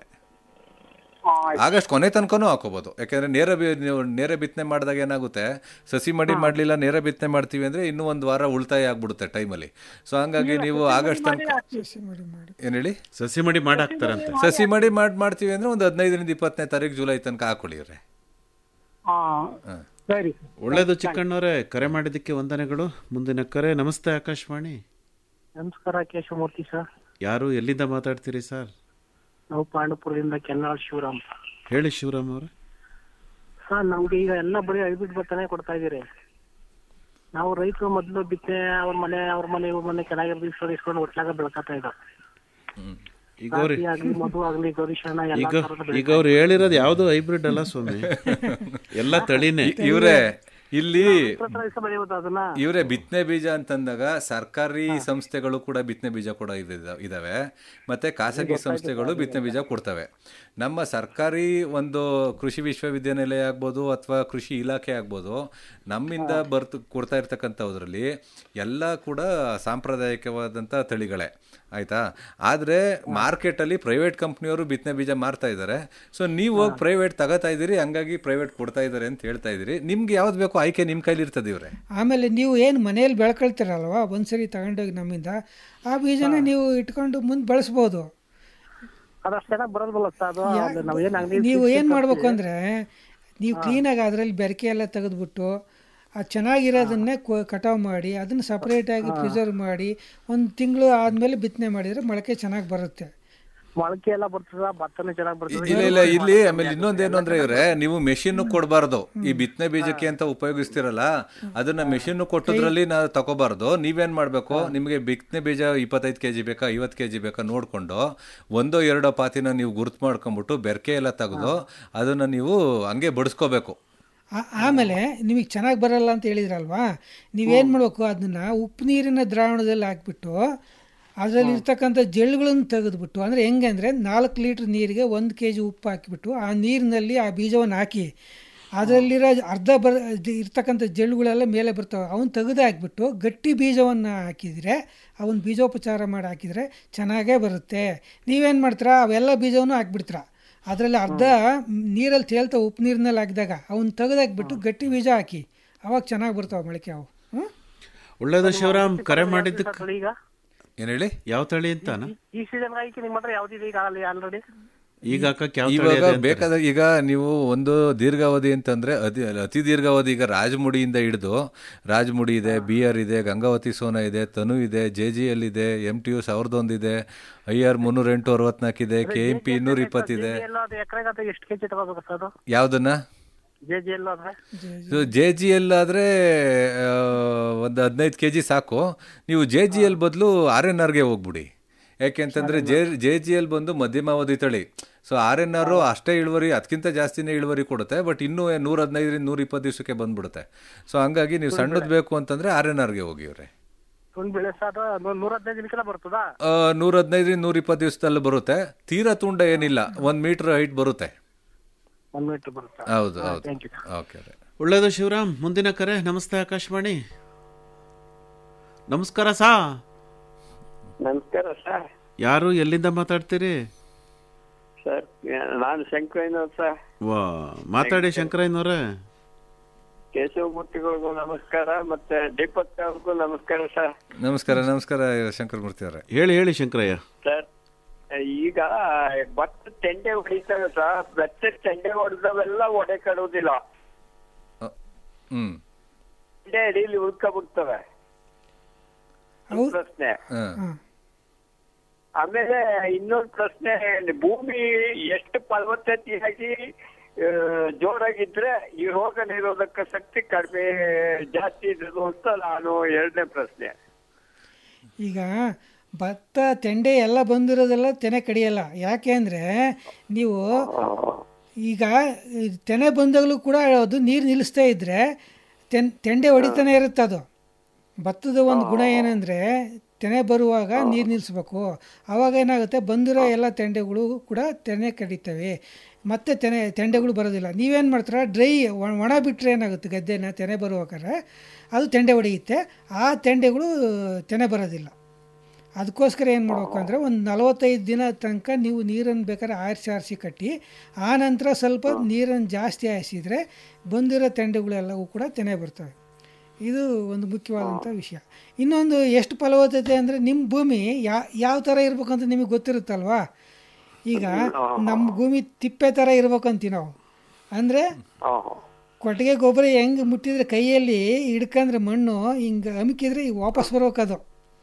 ಆಗಸ್ಟ್ ಕೊನೆ ತನಕನೂ ಹಾಕೋಬೋದು ಯಾಕಂದ್ರೆ ನೇರ ಬಿ ನೀವು ನೇರ ಬಿತ್ತನೆ ಮಾಡಿದಾಗ ಏನಾಗುತ್ತೆ ಸಸಿ ಮಡಿ ಮಾಡಲಿಲ್ಲ ನೇರ ಬಿತ್ತನೆ ಮಾಡ್ತೀವಿ ಅಂದ್ರೆ ಇನ್ನೂ ಒಂದು ವಾರ ಉಳಿತಾಯ ಆಗ್ಬಿಡುತ್ತೆ ಟೈಮಲ್ಲಿ ಸೊ ಹಂಗಾಗಿ ನೀವು ಆಗಸ್ಟ್ ತನಕ ಏನು ಹೇಳಿ ಸಸಿ ಮಡಿ ಮಾಡಾಕ್ತಾರಂತೆ ಸಸಿ ಮಡಿ ಮಾಡಿ ಮಾಡ್ತೀವಿ ಅಂದ್ರೆ ಒಂದು ಹದಿನೈದರಿಂದ ಇಪ್ಪತ್ತನೇ ತಾರೀಕು ಜುಲೈ ತನಕ ಹಾಕೊಳ್ಳಿ ಇವ್ರೆ ಹಾ ಹಾ. ಸರಿ ಒಳ್ಳೆಯದು ಚಿಕ್ಕಣ್ಣವರೇ ಕರೆ ಮಾಡಿದ್ದಕ್ಕೆ ವಂದನೆಗಳು ಮುಂದಿನ ಕರೆ ನಮಸ್ತೆ ಆಕಾಶವಾಣಿ ನಮಸ್ಕಾರ ಕೇಶವಮೂರ್ತಿ ಸರ್ ಯಾರು ಎಲ್ಲಿಂದ ಮಾತಾಡ್ತೀರಿ ಸರ್ ನಾವು ಪಾಂಡಪುರದಿಂದ ಕೆನ್ನಾಳ್ ಶಿವರಾಮ್ ಹೇಳಿ ಶಿವರಾಮ್ ಅವರೇ ಸರ್ ನಮ್ಗೆ ಈಗ ಎಲ್ಲ ಬರೀ ಹೈಬ್ರಿಡ್ ಭತ್ತನೇ ಕೊಡ್ತಾ ಇದೀರಿ ನಾವು ರೈತರು ಮೊದಲು ಬಿತ್ತನೆ ಅವ್ರ ಮನೆ ಅವ್ರ ಮನೆ ಇವ್ರ ಮನೆ ಚೆನ್ನಾಗಿರೋದು ಇಸ್ಕೊಂಡು ಇಸ್ಕೊಂಡು ಒಟ್ಲಾಗ ಬೆಳ್ಕೊತಾ ಇದ್ದೋ ಈಗ ಅವ್ರು ರಾಗಿ ಆಗ್ಲಿ ಮಧು ಆಗ್ಲಿ ಗೌರೀಶಣ್ಣ ಎಲ್ಲ ಈಗ ತರದ ಈಗ ಅವ್ರು ಹೇಳಿರೋದು ಯಾವುದು ಹೈಬ್ರಿಡ್ ಅಲ್ಲ ಸ್ವಾಮಿ ಎಲ್ಲ ತಳಿನೇ ಇವ್ರೆ ಇಲ್ಲಿ ರೈತ ಬೆಳೆಯೋದು ಅದನ್ನ ಇವರೇ ಬಿತ್ತನೆ ಬೀಜ ಅಂತಂದಾಗ ಸರ್ಕಾರಿ ಸಂಸ್ಥೆಗಳು ಕೂಡ ಬಿತ್ತನೆ ಬೀಜ ಕೂಡ ಇದ- ಇದಾವೆ ಮತ್ತೆ ಖಾಸಗಿ ಸಂಸ್ಥೆಗಳು ಬಿತ್ತನೆ ಬೀಜ ಕೊಡ್ತವೆ ನಮ್ಮ ಸರ್ಕಾರಿ ಒಂದು ಕೃಷಿ ವಿಶ್ವವಿದ್ಯಾನಿಲಯ ಆಗ್ಬೋದು ಅಥವಾ ಕೃಷಿ ಇಲಾಖೆ ಆಗ್ಬೋದು ನಮ್ಮಿಂದ ಬರ್ತು ಕೊಡ್ತಾ ಇರ್ತಕ್ಕಂಥದ್ರಲ್ಲಿ ಎಲ್ಲ ಕೂಡ ಸಾಂಪ್ರದಾಯಿಕವಾದಂಥ ತಳಿಗಳೇ ಆಯ್ತಾ ಆದರೆ ಮಾರ್ಕೆಟಲ್ಲಿ ಪ್ರೈವೇಟ್ ಕಂಪ್ನಿಯವರು ಬಿತ್ತನೆ ಬೀಜ ಮಾರ್ತಾ ಇದ್ದಾರೆ ಸೊ ನೀವು ಹೋಗಿ ಪ್ರೈವೇಟ್ ತಗೋತಾ ಇದ್ದೀರಿ ಹಂಗಾಗಿ ಪ್ರೈವೇಟ್ ಕೊಡ್ತಾ ಇದ್ದಾರೆ ಅಂತ ಹೇಳ್ತಾ ಇದ್ದೀರಿ ನಿಮ್ಗೆ ಯಾವ್ದು ಬೇಕೋ ಆಯ್ಕೆ ನಿಮ್ಮ ಕೈಲಿ ಇರ್ತದೆ ಇವ್ರೆ ಆಮೇಲೆ ನೀವು ಏನು ಮನೆಯಲ್ಲಿ ಬೆಳ್ಕೊಳ್ತೀರಲ್ವ ಒಂದ್ಸರಿ ತಗೊಂಡೋಗಿ ನಮ್ಮಿಂದ ಆ ಬೀಜನ ನೀವು ಇಟ್ಕೊಂಡು ಮುಂದೆ ಬಳಸ್ಬೋದು ಅದಷ್ಟು ಚೆನ್ನಾಗಿ ಬರೋದಿಲ್ಲ ಸರ್ ಅದು ಅದು ನಾವ್ ಏನ್ ಅಂಗಡಿ ನೀವು ಏನು ಮಾಡಬೇಕು ಅಂದರೆ ನೀವು ಕ್ಲೀನಾಗಿ ಅದರಲ್ಲಿ ಬೆರಕೆ ಎಲ್ಲ ತೆಗೆದ್ಬಿಟ್ಟು ಅದು ಚೆನ್ನಾಗಿರೋದನ್ನೇ ಕಟಾವು ಮಾಡಿ ಅದನ್ನು ಸಪ್ರೇಟಾಗಿ ಪ್ರಿಸರ್ವ್ ಮಾಡಿ ಒಂದು ತಿಂಗಳು ಆದಮೇಲೆ ಬಿತ್ತನೆ ಮಾಡಿದರೆ ಮೊಳಕೆ ಚೆನ್ನಾಗಿ ಬರುತ್ತೆ ಮೊಳಕೆ ಎಲ್ಲ ಬರ್ತದ ಭತ್ತನೂ ಚೆನ್ನಾಗಿ ಬರ್ತದೆ ಇಲ್ಲ ಇಲ್ಲ ಇಲ್ಲಿ ಆಮೇಲೆ ಇನ್ನೊಂದೇನು ಅಂದ್ರೆ ಇವ್ರೆ ನೀವು ಮೆಷಿನ್ ಕೊಡಬಾರ್ದು ಈ ಬಿತ್ತನೆ ಬೀಜಕ್ಕೆ ಅಂತ ಉಪಯೋಗಿಸ್ತಿರಲ್ಲ ಅದನ್ನ ಮೆಷಿನ್ ಕೊಟ್ಟದ್ರಲ್ಲಿ ನಾವು ತಗೋಬಾರ್ದು ನೀವೇನ್ ಮಾಡ್ಬೇಕು ನಿಮಗೆ ಬಿತ್ತನೆ ಬೀಜ ಇಪ್ಪತ್ತೈದು ಕೆಜಿ ಬೇಕಾ ಐವತ್ತು ಕೆಜಿ ಬೇಕಾ ನೋಡ್ಕೊಂಡು ಒಂದೋ ಎರಡೋ ಪಾತಿನ ನೀವು ಗುರ್ತು ಮಾಡ್ಕೊಂಡ್ಬಿಟ್ಟು ಬೆರಕೆ ಎಲ್ಲ ತೆಗೆದು ಅದನ್ನ ನೀವು ಹಂಗೆ ಬಡಿಸ್ಕೋಬೇಕು ಆ- ಆಮೇಲೆ ನಿಮಗೆ ಚೆನ್ನಾಗಿ ಬರಲ್ಲ ಅಂತ ಹೇಳಿದ್ರಲ್ವಾ ನೀವೇನು ಮಾಡಬೇಕು ಅದನ್ನು ಉಪ್ಪು ನೀರಿನ ದ್ರಾವಣದಲ್ಲಿ ಹಾಕ್ಬಿಟ್ಟು ಅದರಲ್ಲಿ ಇರ್ತಕ್ಕಂಥ ಜೆಲ್ಗಳನ್ನು ತೆಗೆದುಬಿಟ್ಟು ಅಂದರೆ ಹೆಂಗೆ ಅಂದರೆ ನಾಲ್ಕು ಲೀಟ್ರ್ ನೀರಿಗೆ ಒಂದು ಕೆ ಜಿ ಉಪ್ಪು ಹಾಕಿಬಿಟ್ಟು ಆ ನೀರಿನಲ್ಲಿ ಆ ಬೀಜವನ್ನು ಹಾಕಿ ಅದರಲ್ಲಿರೋ ಅರ್ಧ ಬರ ಇರ್ತಕ್ಕಂಥ ಜೆಲ್ಗಳೆಲ್ಲ ಮೇಲೆ ಬರ್ತವೆ ಅವನ್ನ ತೆಗೆದು ಹಾಕ್ಬಿಟ್ಟು ಗಟ್ಟಿ ಬೀಜವನ್ನು ಹಾಕಿದರೆ ಅವನ್ನ ಬೀಜೋಪಚಾರ ಮಾಡಿ ಹಾಕಿದರೆ ಚೆನ್ನಾಗೇ ಬರುತ್ತೆ ನೀವೇನು ಮಾಡ್ತೀರಾ ಅವೆಲ್ಲ ಬೀಜವನ್ನು ಹಾಕ್ಬಿಡ್ತೀರಾ ಅದರಲ್ಲಿ ಅರ್ಧ ನೀರಲ್ಲಿ ತೇಲ್ತಾವೆ ಉಪ್ಪು ನೀರಿನಲ್ಲಿ ಹಾಕಿದಾಗ ಅವನ್ನ ತೆಗೆದಾಕ್ಬಿಟ್ಟು ಗಟ್ಟಿ ಬೀಜ ಹಾಕಿ ಅವಾಗ ಚೆನ್ನಾಗಿ ಬರ್ತಾವೆ ಮೊಳಕೆ ಅವು ಹ್ಞೂ ಒಳ್ಳೆಯದು ಶಿವರಾಮ್ ಕರೆ ಮಾಡಿದ್ದಕ್ಕೆ ತಳಿ ಈಗ ಏನ್ ಹೇಳಿ ಯಾವ ತಳಿ ಅಂತಾನ ಈ ಸೀಸನ್ ಆಗಿ ನಿಮ್ಮ ಹತ್ರ ಯಾವ್ದಿದೆ ಈಗ ಅಲ್ಲಿ ಆಲ್ರೆಡಿ ಈಗ ಹಾಕಕ್ಕೆ ಯಾವ ತಳಿ ಇವಾಗ ಇದೆ ಅಂತಾರೆ? ಬೇಕಾದ ಈಗ ನೀವು ಒಂದು ದೀರ್ಘಾವಧಿ ಅಂತಂದ್ರೆ ಅತಿ ಅತಿ ದೀರ್ಘಾವಧಿ ಈಗ ರಾಜಮುಡಿಯಿಂದ ಹಿಡಿದು ರಾಜಮುಡಿ ಇದೆ ಬಿ ಆರ್ ಇದೆ ಗಂಗಾವತಿ ಸೋನ ಇದೆ ತನು ಇದೆ ಜೆ ಜಿ ಎಲ್ ಇದೆ ಎಂ ಟಿ ಯು ಸಾವಿರದ ಒಂದಿದೆ ಐ ಆರ್ ಮುನ್ನೂರ ಎಂಟು ಅರವತ್ನಾಲ್ಕು ಇದೆ ಕೆ ಎಂ ಪಿ ಇನ್ನೂರ ಇಪ್ಪತ್ತಿದೆ ಎಲ್ಲ ಅದು ಎಕರೆಗೆ ಅದು ಎಷ್ಟು ಕೆಜಿ ತಗೋಬೇಕು ಸರ್ ಅದು ಯಾವ್ದನ್ನ ಜೆ ಜಿ ಎಲ್ಲ ಆದ್ರೆ ಜೆ ಜಿ ಎಲ್ ಆದರೆ ಒಂದು ಹದಿನೈದು ಕೆ ಜಿ ಸಾಕು ನೀವು ಜೆ ಜಿ ಎಲ್ ಬದಲು ಆರ್ ಎನ್ ಆರ್ಗೆ ಹೋಗ್ಬಿಡಿ ಯಾಕೆಂತಂದ್ರೆ ಜೆ ಜೆ ಜಿ ಎಲ್ ಬಂದು ಮಧ್ಯಮಾವಧಿ ತಳಿ ಸೊ ಆರ್ ಎನ್ ಆರ್ ಅಷ್ಟೇ ಇಳುವರಿ ಅದಕ್ಕಿಂತ ಜಾಸ್ತಿನೇ ಇಳುವರಿ ಕೊಡುತ್ತೆ ಬಟ್ ಇನ್ನೂ ನೂರ ಹದಿನೈದರಿಂದ ನೂರ ಇಪ್ಪತ್ತು ದಿವಸಕ್ಕೆ ಬಂದ್ಬಿಡುತ್ತೆ ಸೊ ಹಂಗಾಗಿ ನೀವು ಸಣ್ಣದು ಬೇಕು ಅಂತಂದ್ರೆ ಆರ್ ಎನ್ ಆರ್ಗೆ ಹೋಗಿ ಇವ್ರೆ ತುಂಡು ಬೆಳೆ ಸರ್ ಒಂದು ನೂರ ಹದಿನೈದು ದಿನಕ್ಕೆಲ್ಲ ಬರ್ತದಾ ಆ, ನೂರ ಹದಿನೈದರಿಂದ ನೂರ ಇಪ್ಪತ್ತು ದಿವಸದಲ್ಲಿ ಬರುತ್ತೆ ತೀರಾ ತುಂಡ ಏನಿಲ್ಲ ಒಂದು ಮೀಟರ್ ಹೈಟ್ ಬರುತ್ತೆ ಒಂದ್ ಮೀಟರ್ ಬರುತ್ತಾ ಹೌದು ಹಾ, ಹೌದು thank you. ಓಕೆ ರೀ ಒಳ್ಳೆಯದು ಶಿವರಾಮ್ ಮುಂದಿನ ಕರೆ ನಮಸ್ತೆ ಆಕಾಶವಾಣಿ ನಮಸ್ಕಾರ ಸಾ ನಮಸ್ಕಾರ ಸರ್ ಯಾರು ಎಲ್ಲಿಂದ ಮಾತಾಡ್ತೀರಿ ಸರ್ ನಾನು ಶಂಕರಯ್ಯನವ್ರು ಸರ್ ವಾ ಮಾತಾಡಿ ಶಂಕರಯ್ಯನವ್ರೆ ಕೇಶವಮೂರ್ತಿಗಳಿಗೂ ನಮಸ್ಕಾರ ಮತ್ತೆ ದೀಪಕ್ ಅವ್ರಿಗೂ ನಮಸ್ಕಾರ ಸರ್ ನಮಸ್ಕಾರ ನಮಸ್ಕಾರ ಶಂಕರ ಮೂರ್ತಿ ಅವರೇ ಹೇಳಿ ಹೇಳಿ ಶಂಕರಯ್ಯ ಸರ್ ಈಗ ಭತ್ತ ತೆಂಡೆ ಹೊಡಿತವೆ ಸರ್ ಭತ್ತ ತೆಂಡೆ ಹೊಡೆದವೆಲ್ಲ ಒಡೆ ಕಡುವುದಿಲ್ಲ ಹ್ಮ್ ತೆಂಡೆ ಅಡಿಯಲ್ಲಿ ಉಳ್ಕೊಬಿಡ್ತವೆ ಒಂದ್ ಪ್ರಶ್ನೆ ಆಮೇಲೆ ಇನ್ನೊಂದು ಪ್ರಶ್ನೆ ಭೂಮಿ ಎಷ್ಟು ಫಲವತ್ತತೆಯಾಗಿ ಆ, ಜೋರಾಗಿದ್ರೆ ಈ ರೋಗ ನಿರೋಧಕ ಶಕ್ತಿ ಕಡಿಮೆ ಜಾಸ್ತಿ ಇರೋದು ಅಂತ ನಾನು ಎರಡನೇ ಪ್ರಶ್ನೆ ಈಗ ಭತ್ತ ತೆಂಡೆ ಎಲ್ಲ ಬಂದಿರೋದೆಲ್ಲ ತೆನೆ ಕಡಿಯಲ್ಲ ಯಾಕೆ ಅಂದರೆ ನೀವು ಈಗ ಈ ತೆನೆ ಬಂದಾಗಲೂ ಕೂಡ ಅದು ನೀರು ನಿಲ್ಲಿಸ್ತಾ ಇದ್ದರೆ ತೆನ್ ತೆಂಡೆ ಹೊಡಿತಾನೆ ಇರುತ್ತೆ ಅದು ಭತ್ತದ ಒಂದು ಗುಣ ಏನಂದರೆ ತೆನೆ ಬರುವಾಗ ನೀರು ನಿಲ್ಲಿಸ್ಬೇಕು ಆವಾಗ ಏನಾಗುತ್ತೆ ಬಂದಿರೋ ಎಲ್ಲ ತೆಂಡೆಗಳು ಕೂಡ ತೆನೆ ಕಡಿತವೆ ಮತ್ತೆ ತೆನೆ ತೆಂಡೆಗಳು ಬರೋದಿಲ್ಲ ನೀವೇನು ಮಾಡ್ತೀರಾ ಡ್ರೈ ಒಣ- ಒಣ ಬಿಟ್ಟರೆ ಏನಾಗುತ್ತೆ ಗದ್ದೆನ ತೆನೆ ಬರುವಾಗಾರೆ ಅದು ತೆಂಡೆ ಹೊಡೆಯುತ್ತೆ ಆ ತೆಂಡೆಗಳು ತೆನೆ ಬರೋದಿಲ್ಲ ಅದಕ್ಕೋಸ್ಕರ ಏನು ಮಾಡಬೇಕು ಅಂದರೆ ಒಂದು ನಲವತ್ತೈದು ದಿನ ತನಕ ನೀವು ನೀರನ್ನು ಬೇಕಾದ್ರೆ ಆರಿಸಿ ಆರಿಸಿ ಕಟ್ಟಿ ಆ ನಂತರ ಸ್ವಲ್ಪ ನೀರನ್ನು ಜಾಸ್ತಿ ಹಾಯಿಸಿದರೆ ಬಂದಿರೋ ತೆಂಡೆಗಳೆಲ್ಲವೂ ಕೂಡ ತೆನೆ ಬರ್ತವೆ ಇದು ಒಂದು ಮುಖ್ಯವಾದಂಥ ವಿಷಯ ಇನ್ನೊಂದು ಎಷ್ಟು ಫಲವತ್ತತೆ ಅಂದರೆ ನಿಮ್ಮ ಭೂಮಿ ಯಾ ಯಾವ ಥರ ಇರ್ಬೇಕಂತ ನಿಮಗೆ ಗೊತ್ತಿರುತ್ತಲ್ವಾ ಈಗ ನಮ್ಮ ಭೂಮಿ ತಿಪ್ಪೆ ಥರ ಇರ್ಬೇಕಂತೀವಿ ನಾವು ಅಂದರೆ ಕೊಟ್ಟಿಗೆ ಗೊಬ್ಬರ ಹೆಂಗೆ ಮುಟ್ಟಿದ್ರೆ ಕೈಯಲ್ಲಿ ಹಿಡ್ಕಂದ್ರೆ ಮಣ್ಣು ಹಿಂಗೆ ಅಮ್ಕಿದ್ರೆ ಈಗ ವಾಪಸ್ ಬರ್ಬೇಕದು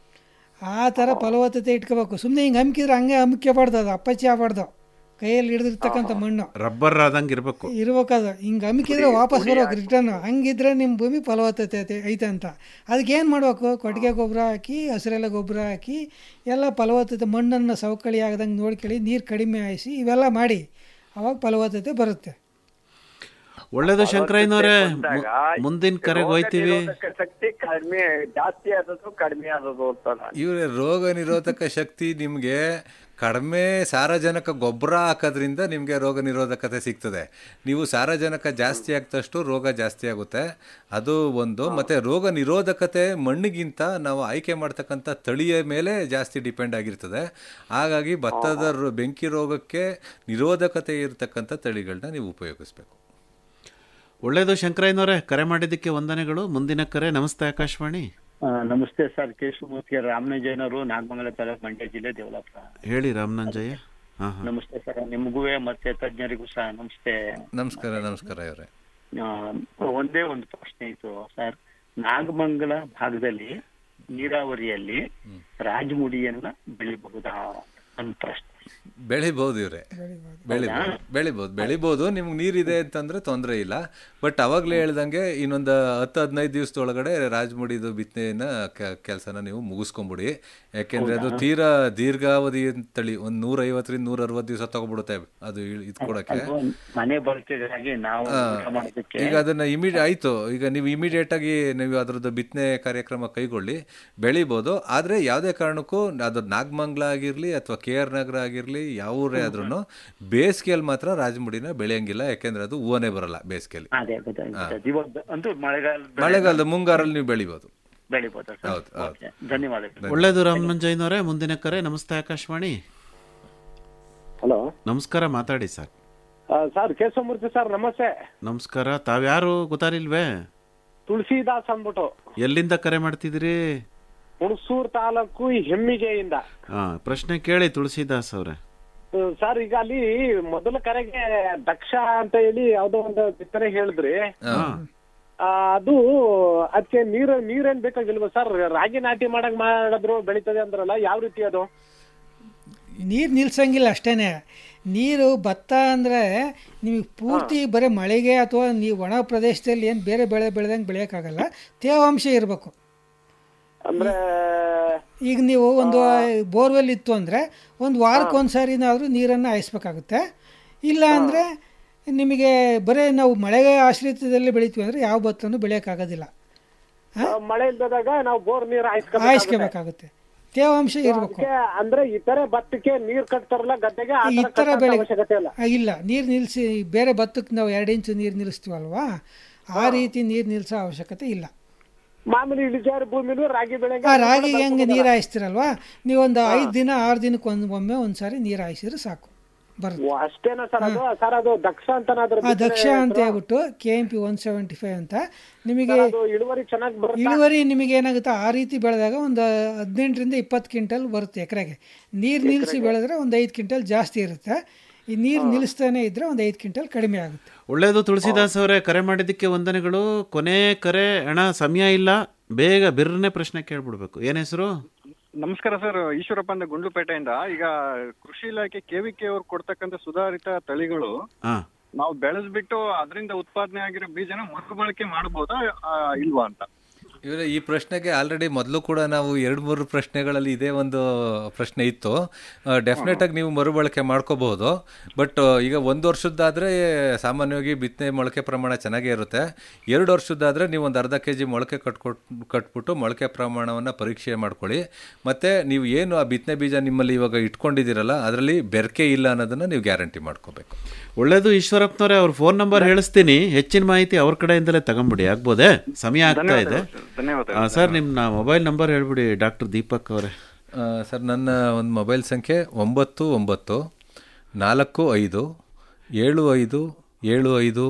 ಆ ಥರ ಫಲವತ್ತತೆ ಇಟ್ಕೋಬೇಕು ಸುಮ್ಮನೆ ಹಿಂಗೆ ಅಮ್ಕಿದ್ರೆ ಹಂಗೆ ಅಮ್ಕೋಬಾರ್ದು ಅದು ಅಪ್ಪಚ್ಚಿ ಆಗ್ಬಾರ್ದು ಕೈಯಲ್ಲಿ ಹಿಡಿದಿರ್ತಕ್ಕಂಥ ಮಣ್ಣು ರಬ್ಬರ್ ಆದಂಗೆ ಇರಬೇಕು ಇರ್ಬೇಕದು ಹಿಂಗೆ ಅಮ್ಕಿದ್ರೆ ವಾಪಸ್ ಬರ್ಬೇಕು ರಿಟರ್ನ್ ಹಂಗಿದ್ರೆ ನಿಮ್ಮ ಭೂಮಿ ಫಲವತ್ತತೆ ಐತೆ- ಐತೆ ಅಂತ ಅದಕ್ಕೆ ಏನು ಮಾಡಬೇಕು ಕೊಟ್ಟಿಗೆ ಗೊಬ್ಬರ ಹಾಕಿ ಹಸಿರೆಲೆ ಗೊಬ್ಬರ ಹಾಕಿ ಎಲ್ಲ ಫಲವತ್ತತೆ ಮಣ್ಣನ್ನು ಸವಕಳಿ ಆಗದಂಗೆ ನೋಡ್ಕೊಳ್ಳಿ ನೀರು ಕಡಿಮೆ ಹಾಯಿಸಿ ಇವೆಲ್ಲ ಮಾಡಿ ಅವಾಗ ಫಲವತ್ತತೆ ಬರುತ್ತೆ ಒಳ್ಳೇದು ಶಂಕರಯ್ಯನವ್ರೆ ಬಂದಾಗ ಮುಂದಿನ ಕರೆಗೆ ರೋಗ ಹೋಯ್ತೀವಿ ನಿರೋಧಕ ಶಕ್ತಿ ಕಡಿಮೆ ಜಾಸ್ತಿ ಆದದ್ದು ಕಡಿಮೆ ಆದದ್ದು ಅಂತ ನಾನು ಇವ್ರೆ ರೋಗ ನಿರೋಧಕ ಶಕ್ತಿ ನಿಮಗೆ ಕಡಿಮೆ ಸಾರಜನಕ ಗೊಬ್ಬರ ಹಾಕೋದ್ರಿಂದ ನಿಮಗೆ ರೋಗ ನಿರೋಧಕತೆ ಸಿಗ್ತದೆ ನೀವು ಸಾರಜನಕ ಜಾಸ್ತಿ ಆಗ್ತಷ್ಟು ರೋಗ ಜಾಸ್ತಿ ಆಗುತ್ತೆ ಅದು ಒಂದು ಮತ್ತು ರೋಗ ನಿರೋಧಕತೆ ಮಣ್ಣಿಗಿಂತ ನಾವು ಆಯ್ಕೆ ಮಾಡ್ತಕ್ಕಂಥ ತಳಿಯ ಮೇಲೆ ಜಾಸ್ತಿ ಡಿಪೆಂಡ್ ಆಗಿರ್ತದೆ ಹಾಗಾಗಿ ಭತ್ತದ ರೋ- ಬೆಂಕಿ ರೋಗಕ್ಕೆ ನಿರೋಧಕತೆ ಇರತಕ್ಕಂಥ ತಳಿಗಳನ್ನ ನೀವು ಉಪಯೋಗಿಸ್ಬೇಕು ಒಳ್ಳೇದು ಶಂಕರಯ್ಯನವ್ರೆ ಕರೆ ಮಾಡಿದ್ದಕ್ಕೆ ವಂದನೆಗಳು ಮುಂದಿನ ಕರೆ ನಮಸ್ತೆ ಆಕಾಶವಾಣಿ ಆ, ನಮಸ್ತೆ ಸರ್ ಕೇಶವಮೂರ್ತಿ ರಾಮನಜಯನವರು ನಾಗಮಂಗಲ ತಾಲೂಕು ಮಂಡ್ಯ ಜಿಲ್ಲೆ ದೇವಲಾಪುರ ಹೇಳಿ ರಾಮನಂಜಯ್ಯ ಹಾಂ ಹಾಂ ನಮಸ್ತೆ ಸರ್ ನಿಮಗೂ ಮತ್ತೆ ತಜ್ಞರಿಗೂ ಸಹ ನಮಸ್ತೆ ನಮಸ್ಕಾರ ನಮಸ್ಕಾರ ಇವರೇ ಆ, ಒಂದೇ ಒಂದು ಪ್ರಶ್ನೆ ಇತ್ತು ಸರ್ ನಾಗಮಂಗಲ ಭಾಗದಲ್ಲಿ ನೀರಾವರಿಯಲ್ಲಿ ರಾಜಮುಡಿಯನ್ನ ಬೆಳಿಬಹುದಾ ಅಂತ ಪ್ರಶ್ನೆ ಬೆಳಿಬೋದು ಇವ್ರೆ ಬೆಳಿಬೋದು ಬೆಳಿಬೋದು ಬೆಳಿಬೋದು ನಿಮ್ಗೆ ನೀರಿದೆ ಅಂತಂದ್ರೆ ತೊಂದರೆ ಇಲ್ಲ ಬಟ್ ಅವಾಗಲೇ ಹೇಳ್ದಂಗೆ ಇನ್ನೊಂದು ಹತ್ತು ಹದಿನೈದು ದಿವಸದೊಳಗಡೆ ರಾಜಮುಡಿದು ಬಿತ್ತನೆಯನ್ನ ಕೆಲಸನ ನೀವು ಮುಗಿಸ್ಕೊಂಬಿಡಿ ಯಾಕೆಂದ್ರೆ ಅದು ಹೌದಾ? ತೀರಾ ದೀರ್ಘಾವಧಿ ತಳಿ ಒಂದು ನೂರ ಐವತ್ತರಿಂದ ನೂರ ಅರವತ್ತು ದಿವಸ ತಗೊಬಿಡುತ್ತೆ ಅದು ಇಳ್- ಇದ್ ಕೊಡಕ್ಕೆ ಅದು ಮನೆ ಬರ್ತಿದೆ ಹಾಗೆ ನಾವು ಆ, ಊಟ ಮಾಡೋದಕ್ಕೆ ಈಗ ಅದನ್ನ ಇಮಿಡಿ ಆಯ್ತು ಈಗ ನೀವು ಇಮಿಡಿಯೇಟ್ ಆಗಿ ನೀವು ಅದ್ರದ್ದು ಬಿತ್ತನೆ ಕಾರ್ಯಕ್ರಮ ಕೈಗೊಳ್ಳಿ ಬೆಳಿಬೋದು ಆದ್ರೆ ಯಾವುದೇ ಕಾರಣಕ್ಕೂ ಅದು ನಾಗಮಂಗ್ಲ ಆಗಿರ್ಲಿ ಅಥವಾ ಕೆ ಆರ್ ನಗರ ಆಗಿರ್ಲಿ ಯಾವ ಊರೇ ಆದ್ರೂ ಬೇಸಿಗೆಯಲ್ಲಿ ಮಾತ್ರ ರಾಜಮುಡಿನ ಬೆಳೆಯಂಗಿಲ್ಲ ಯಾಕೆಂದ್ರೆ ಅದು ಹೂವನೇ ಬರಲ್ಲ ಬೇಸಿಗೆಯಲ್ಲಿ ಅದೇ ಗೊತ್ತಾಯ್ತು ಇವಾಗ ಅಂತೂ ಮಳೆಗಾಲ ಮಳೆಗಾಲದ ಮುಂಗಾರಲ್ಲಿ ನೀವು ಬೆಳಿಬೋದು ಬೆಳಿಬೋದಾ ಸರ್ ಹೌದು ಹೌದು ಓಕೆ. ಧನ್ಯವಾದಗಳು ಒಳ್ಳೇದು ರಾಮನಂಜಯ್ಯನವರೇ ಮುಂದಿನ ಕರೆ ನಮಸ್ತೆ ಆಕಾಶವಾಣಿ ಹಲೋ ನಮಸ್ಕಾರ ಮಾತಾಡಿ ಸರ್ ಸರ್ ಕೇಶವಮೂರ್ತಿ ಸರ್ ನಮಸ್ತೆ ನಮಸ್ಕಾರ ತಾವ್ಯಾರು ಗೊತ್ತಾರಿಲ್ವೇ ತುಳಸಿದಾಸ್ ಅಂದ್ಬಿಟ್ಟು ಎಲ್ಲಿಂದ ಕರೆ ಮಾಡ್ತಿದ್ದೀರಿ ಹುಣಸೂರು ತಾಲೂಕು ಹೆಮ್ಮಿಗೆಯಿಂದ ಹಾ ಪ್ರಶ್ನೆ ಕೇಳಿ ತುಳಸಿದಾಸ್ ಅವ್ರೆ ಹ್ಮ್, ಸರ್ ಈಗ ಅಲ್ಲಿ ಮೊದಲ ಕರೆಗೆ ದಕ್ಷ ಅಂತ ಹೇಳಿ ಯಾವ್ದೋ ಒಂದು ಬಿತ್ತನೆ ಹೇಳಿದ್ರಿ ಆ, ಅದು ಅದಕ್ಕೆ ನೀರು ನೀರೇನ್ ಬೇಕಾಗಿಲ್ವಾ ಸರ್ ರಾಗಿ ನಾಟಿ ಮಾಡಕ್ ಮಾಡಿದ್ರು ಬೆಳಿತದೆ ಅಂದ್ರಲ್ಲ ಯಾವ ರೀತಿ ಅದು ನೀರು ನಿಲ್ಸಂಗಿಲ್ಲ ಅಷ್ಟೇನೆ ನೀರು ಭತ್ತ ಅಂದರೆ ನಿಮಗೆ ಪೂರ್ತಿ ಬರೀ ಮಳೆಗೆ ಅಥವಾ ನೀವು ಒಣ ಪ್ರದೇಶದಲ್ಲಿ ಏನು ಬೇರೆ ಬೆಳೆ ಬೆಳೆದಂಗೆ ಬೆಳೆಯೋಕ್ಕಾಗಲ್ಲ ತೇವಾಂಶ ಇರಬೇಕು ಅಂದ್ರೆ ಈಗ ನೀವು ಒಂದು ಬೋರ್ವೆಲ್ ಇತ್ತು ಅಂದರೆ ಒಂದು ವಾರಕ್ಕೆ ಒಂದು ಸಾರಿನಾದರೂ ನೀರನ್ನು ಹಾಯಿಸ್ಬೇಕಾಗುತ್ತೆ ಇಲ್ಲ ಅಂದರೆ ನಿಮಗೆ ಬರೀ ನಾವು ಮಳೆಗೆ ಆಶ್ರಿತದಲ್ಲಿ ಬೆಳಿತೀವಿ ಅಂದರೆ ಯಾವ ಭತ್ತನೂ ಬೆಳೆಯೋಕ್ಕಾಗೋದಿಲ್ಲ ಆ, ಮಳೆ ಇಲ್ದಾಗ ನಾವು ಬೋರ್ ನೀರು ಹಾಯಿಸ್ಕೋಬೇಕು ಹಾಯಿಸ್ಕೋಬೇಕಾಗುತ್ತೆ ತೇವಾಂಶ ಇರಬೇಕು ಅಂದ್ರೆ ಇತರೆ ಭತ್ತಕ್ಕೆ ನೀರ್ ಕಟ್ತಾರಲ್ಲ ಗದ್ದೆಗೆ ಆ ಈ ತರ ಥರ ಕಟ್ಟೋ ಬೆಳೆ ಅವಶ್ಯಕತೆ ಇಲ್ಲ ಆ, ಇಲ್ಲ ನೀರು ನಿಲ್ಲಿಸಿ ಬೇರೆ ಭತ್ತಕ್ಕೆ ನಾವು ಎರಡು ಇಂಚು ನೀರು ನಿಲ್ಲಿಸ್ತೀವಲ್ವಾ ಆ ರೀತಿ ನೀರು ನಿಲ್ಲಿಸೋ ಅವಶ್ಯಕತೆ ಇಲ್ಲ ಮಾಮೂಲಿ ಇಳಿಜಾರು ಭೂಮಿಲೂ ರಾಗಿ ಬೆಳೆಗೆ ಆ ರಾಗಿಗೆ ಹೆಂಗೆ ನೀರು ಹಾಯಿಸ್ತೀರಲ್ವಾ ನೀವು ಒಂದು ಐದು ದಿನ ಆರು ದಿನಕ್ಕೆ ಒಂದು ಒಮ್ಮೆ ಒಂದು ಸಾರಿ ನೀರು ಹಾಯಿಸಿದ್ರೆ ಸಾಕು ಬರುತ್ತೆ ಓ, ಅಷ್ಟೇನಾ ಸರ್ ಅದು ಸರ್ ಅದು ದಕ್ಷ ಅಂತನಾದ್ರೂ ಆ ದಕ್ಷ ಅಂತ ಹೇಳ್ಬಿಟ್ಟು K M P one seventy five ಅಂತ ನಿಮಗೆ ಅದು ಇಳುವರಿ ಚೆನ್ನಾಗಿ ಬರುತ್ತೆ ಇಳುವರಿ ನಿಮಗೆ ಏನಾಗುತ್ತೆ ಆ ರೀತಿ ಬೆಳೆದಾಗ ಒಂದು ಹದಿನೆಂಟರಿಂದ ಇಪ್ಪತ್ತು ಕ್ವಿಂಟಲ್ ಬರುತ್ತೆ ಎಕರೆಗೆ ನೀರು ನಿಲ್ಲಿಸಿ ಬೆಳೆದ್ರೆ ಒಂದು ಐದು ಕ್ವಿಂಟಲ್ ಜಾಸ್ತಿ ಇರುತ್ತೆ ಈ ನೀರು ನಿಲ್ಲಿಸ್ತಾನೆ ಇದ್ರೆ ಒಂದು ಐದು ಕ್ವಿಂಟಲ್ ಕಡಿಮೆ ಆಗುತ್ತೆ ಒಳ್ಳೆಯದು ತುಳಸಿದಾಸ್ ಅವರೇ ಕರೆ ಮಾಡಿದ್ದಕ್ಕೆ ವಂದನೆಗಳು ಕೊನೆ ಕರೆ ಅಣ್ಣ ಸಮಯ ಇಲ್ಲ ಬೇಗ ಬಿರ್ರನೆ ಪ್ರಶ್ನೆ ಕೇಳ್ಬಿಡ್ಬೇಕು ಏನ್ ಹೆಸರು ನಮಸ್ಕಾರ ಸರ್ ಈಶ್ವರಪ್ಪ ಅಂತ ಗುಂಡ್ಲುಪೇಟೆಯಿಂದ ಈಗ ಕೃಷಿ ಇಲಾಖೆ ಕೆವಿಕೆ ಅವ್ರು ಕೊಡ್ತಕ್ಕಂಥ ಸುಧಾರಿತ ತಳಿಗಳು ಹಾ ನಾವು ಬೆಳೆಸ್ಬಿಟ್ಟು ಅದರಿಂದ ಉತ್ಪಾದನೆ ಆಗಿರೋ ಬೀಜನ ಮರುಬಳಕೆ ಮಾಡಬಹುದಾ ಆ, ಇಲ್ವಾ ಅಂತ ಇವರೇ ಈ ಪ್ರಶ್ನೆಗೆ ಆಲ್ರೆಡಿ ಮೊದಲು ಕೂಡ ನಾವು ಎರಡು ಮೂರು ಪ್ರಶ್ನೆಗಳಲ್ಲಿ ಇದೇ ಒಂದು ಪ್ರಶ್ನೆ ಇತ್ತು ಡೆಫಿನೆಟ್ ಆಗಿ ನೀವು ಮರುಬಳಕೆ ಮಾಡ್ಕೋಬಹುದು ಬಟ್ ಈಗ ಒಂದು ವರ್ಷದ್ದಾದ್ರೆ ಸಾಮಾನ್ಯವಾಗಿ ಬಿತ್ತನೆ ಮೊಳಕೆ ಪ್ರಮಾಣ ಚೆನ್ನಾಗೇ ಇರುತ್ತೆ ಎರಡು ವರ್ಷದ್ದಾದ್ರೆ ನೀವು ಒಂದು ಅರ್ಧ ಕೆ ಜಿ ಮೊಳಕೆ ಕಟ್ಕೊಟ್ ಕಟ್ಬಿಟ್ಟು ಮೊಳಕೆ ಪ್ರಮಾಣವನ್ನು ಪರೀಕ್ಷೆ ಮಾಡ್ಕೊಳ್ಳಿ ಮತ್ತೆ ನೀವು ಏನು ಆ ಬಿತ್ತನೆ ಬೀಜ ನಿಮ್ಮಲ್ಲಿ ಇವಾಗ ಇಟ್ಕೊಂಡಿದ್ದೀರಲ್ಲ ಅದರಲ್ಲಿ ಬೆರಕೆ ಇಲ್ಲ ಅನ್ನೋದನ್ನ ನೀವು ಗ್ಯಾರಂಟಿ ಮಾಡ್ಕೋಬೇಕು ಒಳ್ಳೇದು ಈಶ್ವರಪ್ಪನವರೇ ಅವ್ರ ಫೋನ್ ನಂಬರ್ ಹೇಳಿಸ್ತೀನಿ ಹೆಚ್ಚಿನ ಮಾಹಿತಿ ಅವ್ರ ಕಡೆಯಿಂದಲೇ ತಗೊಂಬಿಡಿ ಆಗ್ಬೋದೇ ಸಮಯ ಆಗ್ತಾ ಇದೆ ಧನ್ಯವಾದ ಆ, ಸರ್ ನಿಮ್ಮ ಮೊಬೈಲ್ ನಂಬರ್ ಹೇಳ್ಬಿಡಿ ಡಾಕ್ಟರ್ ದೀಪಕ್ ಅವರೇ ಆ, ಸರ್ ನನ್ನ ಒಂದು ಮೊಬೈಲ್ ಸಂಖ್ಯೆ ಒಂಬತ್ತು ಒಂಬತ್ತು ನಾಲ್ಕು ಐದು ಏಳು ಐದು ಏಳು ಐದು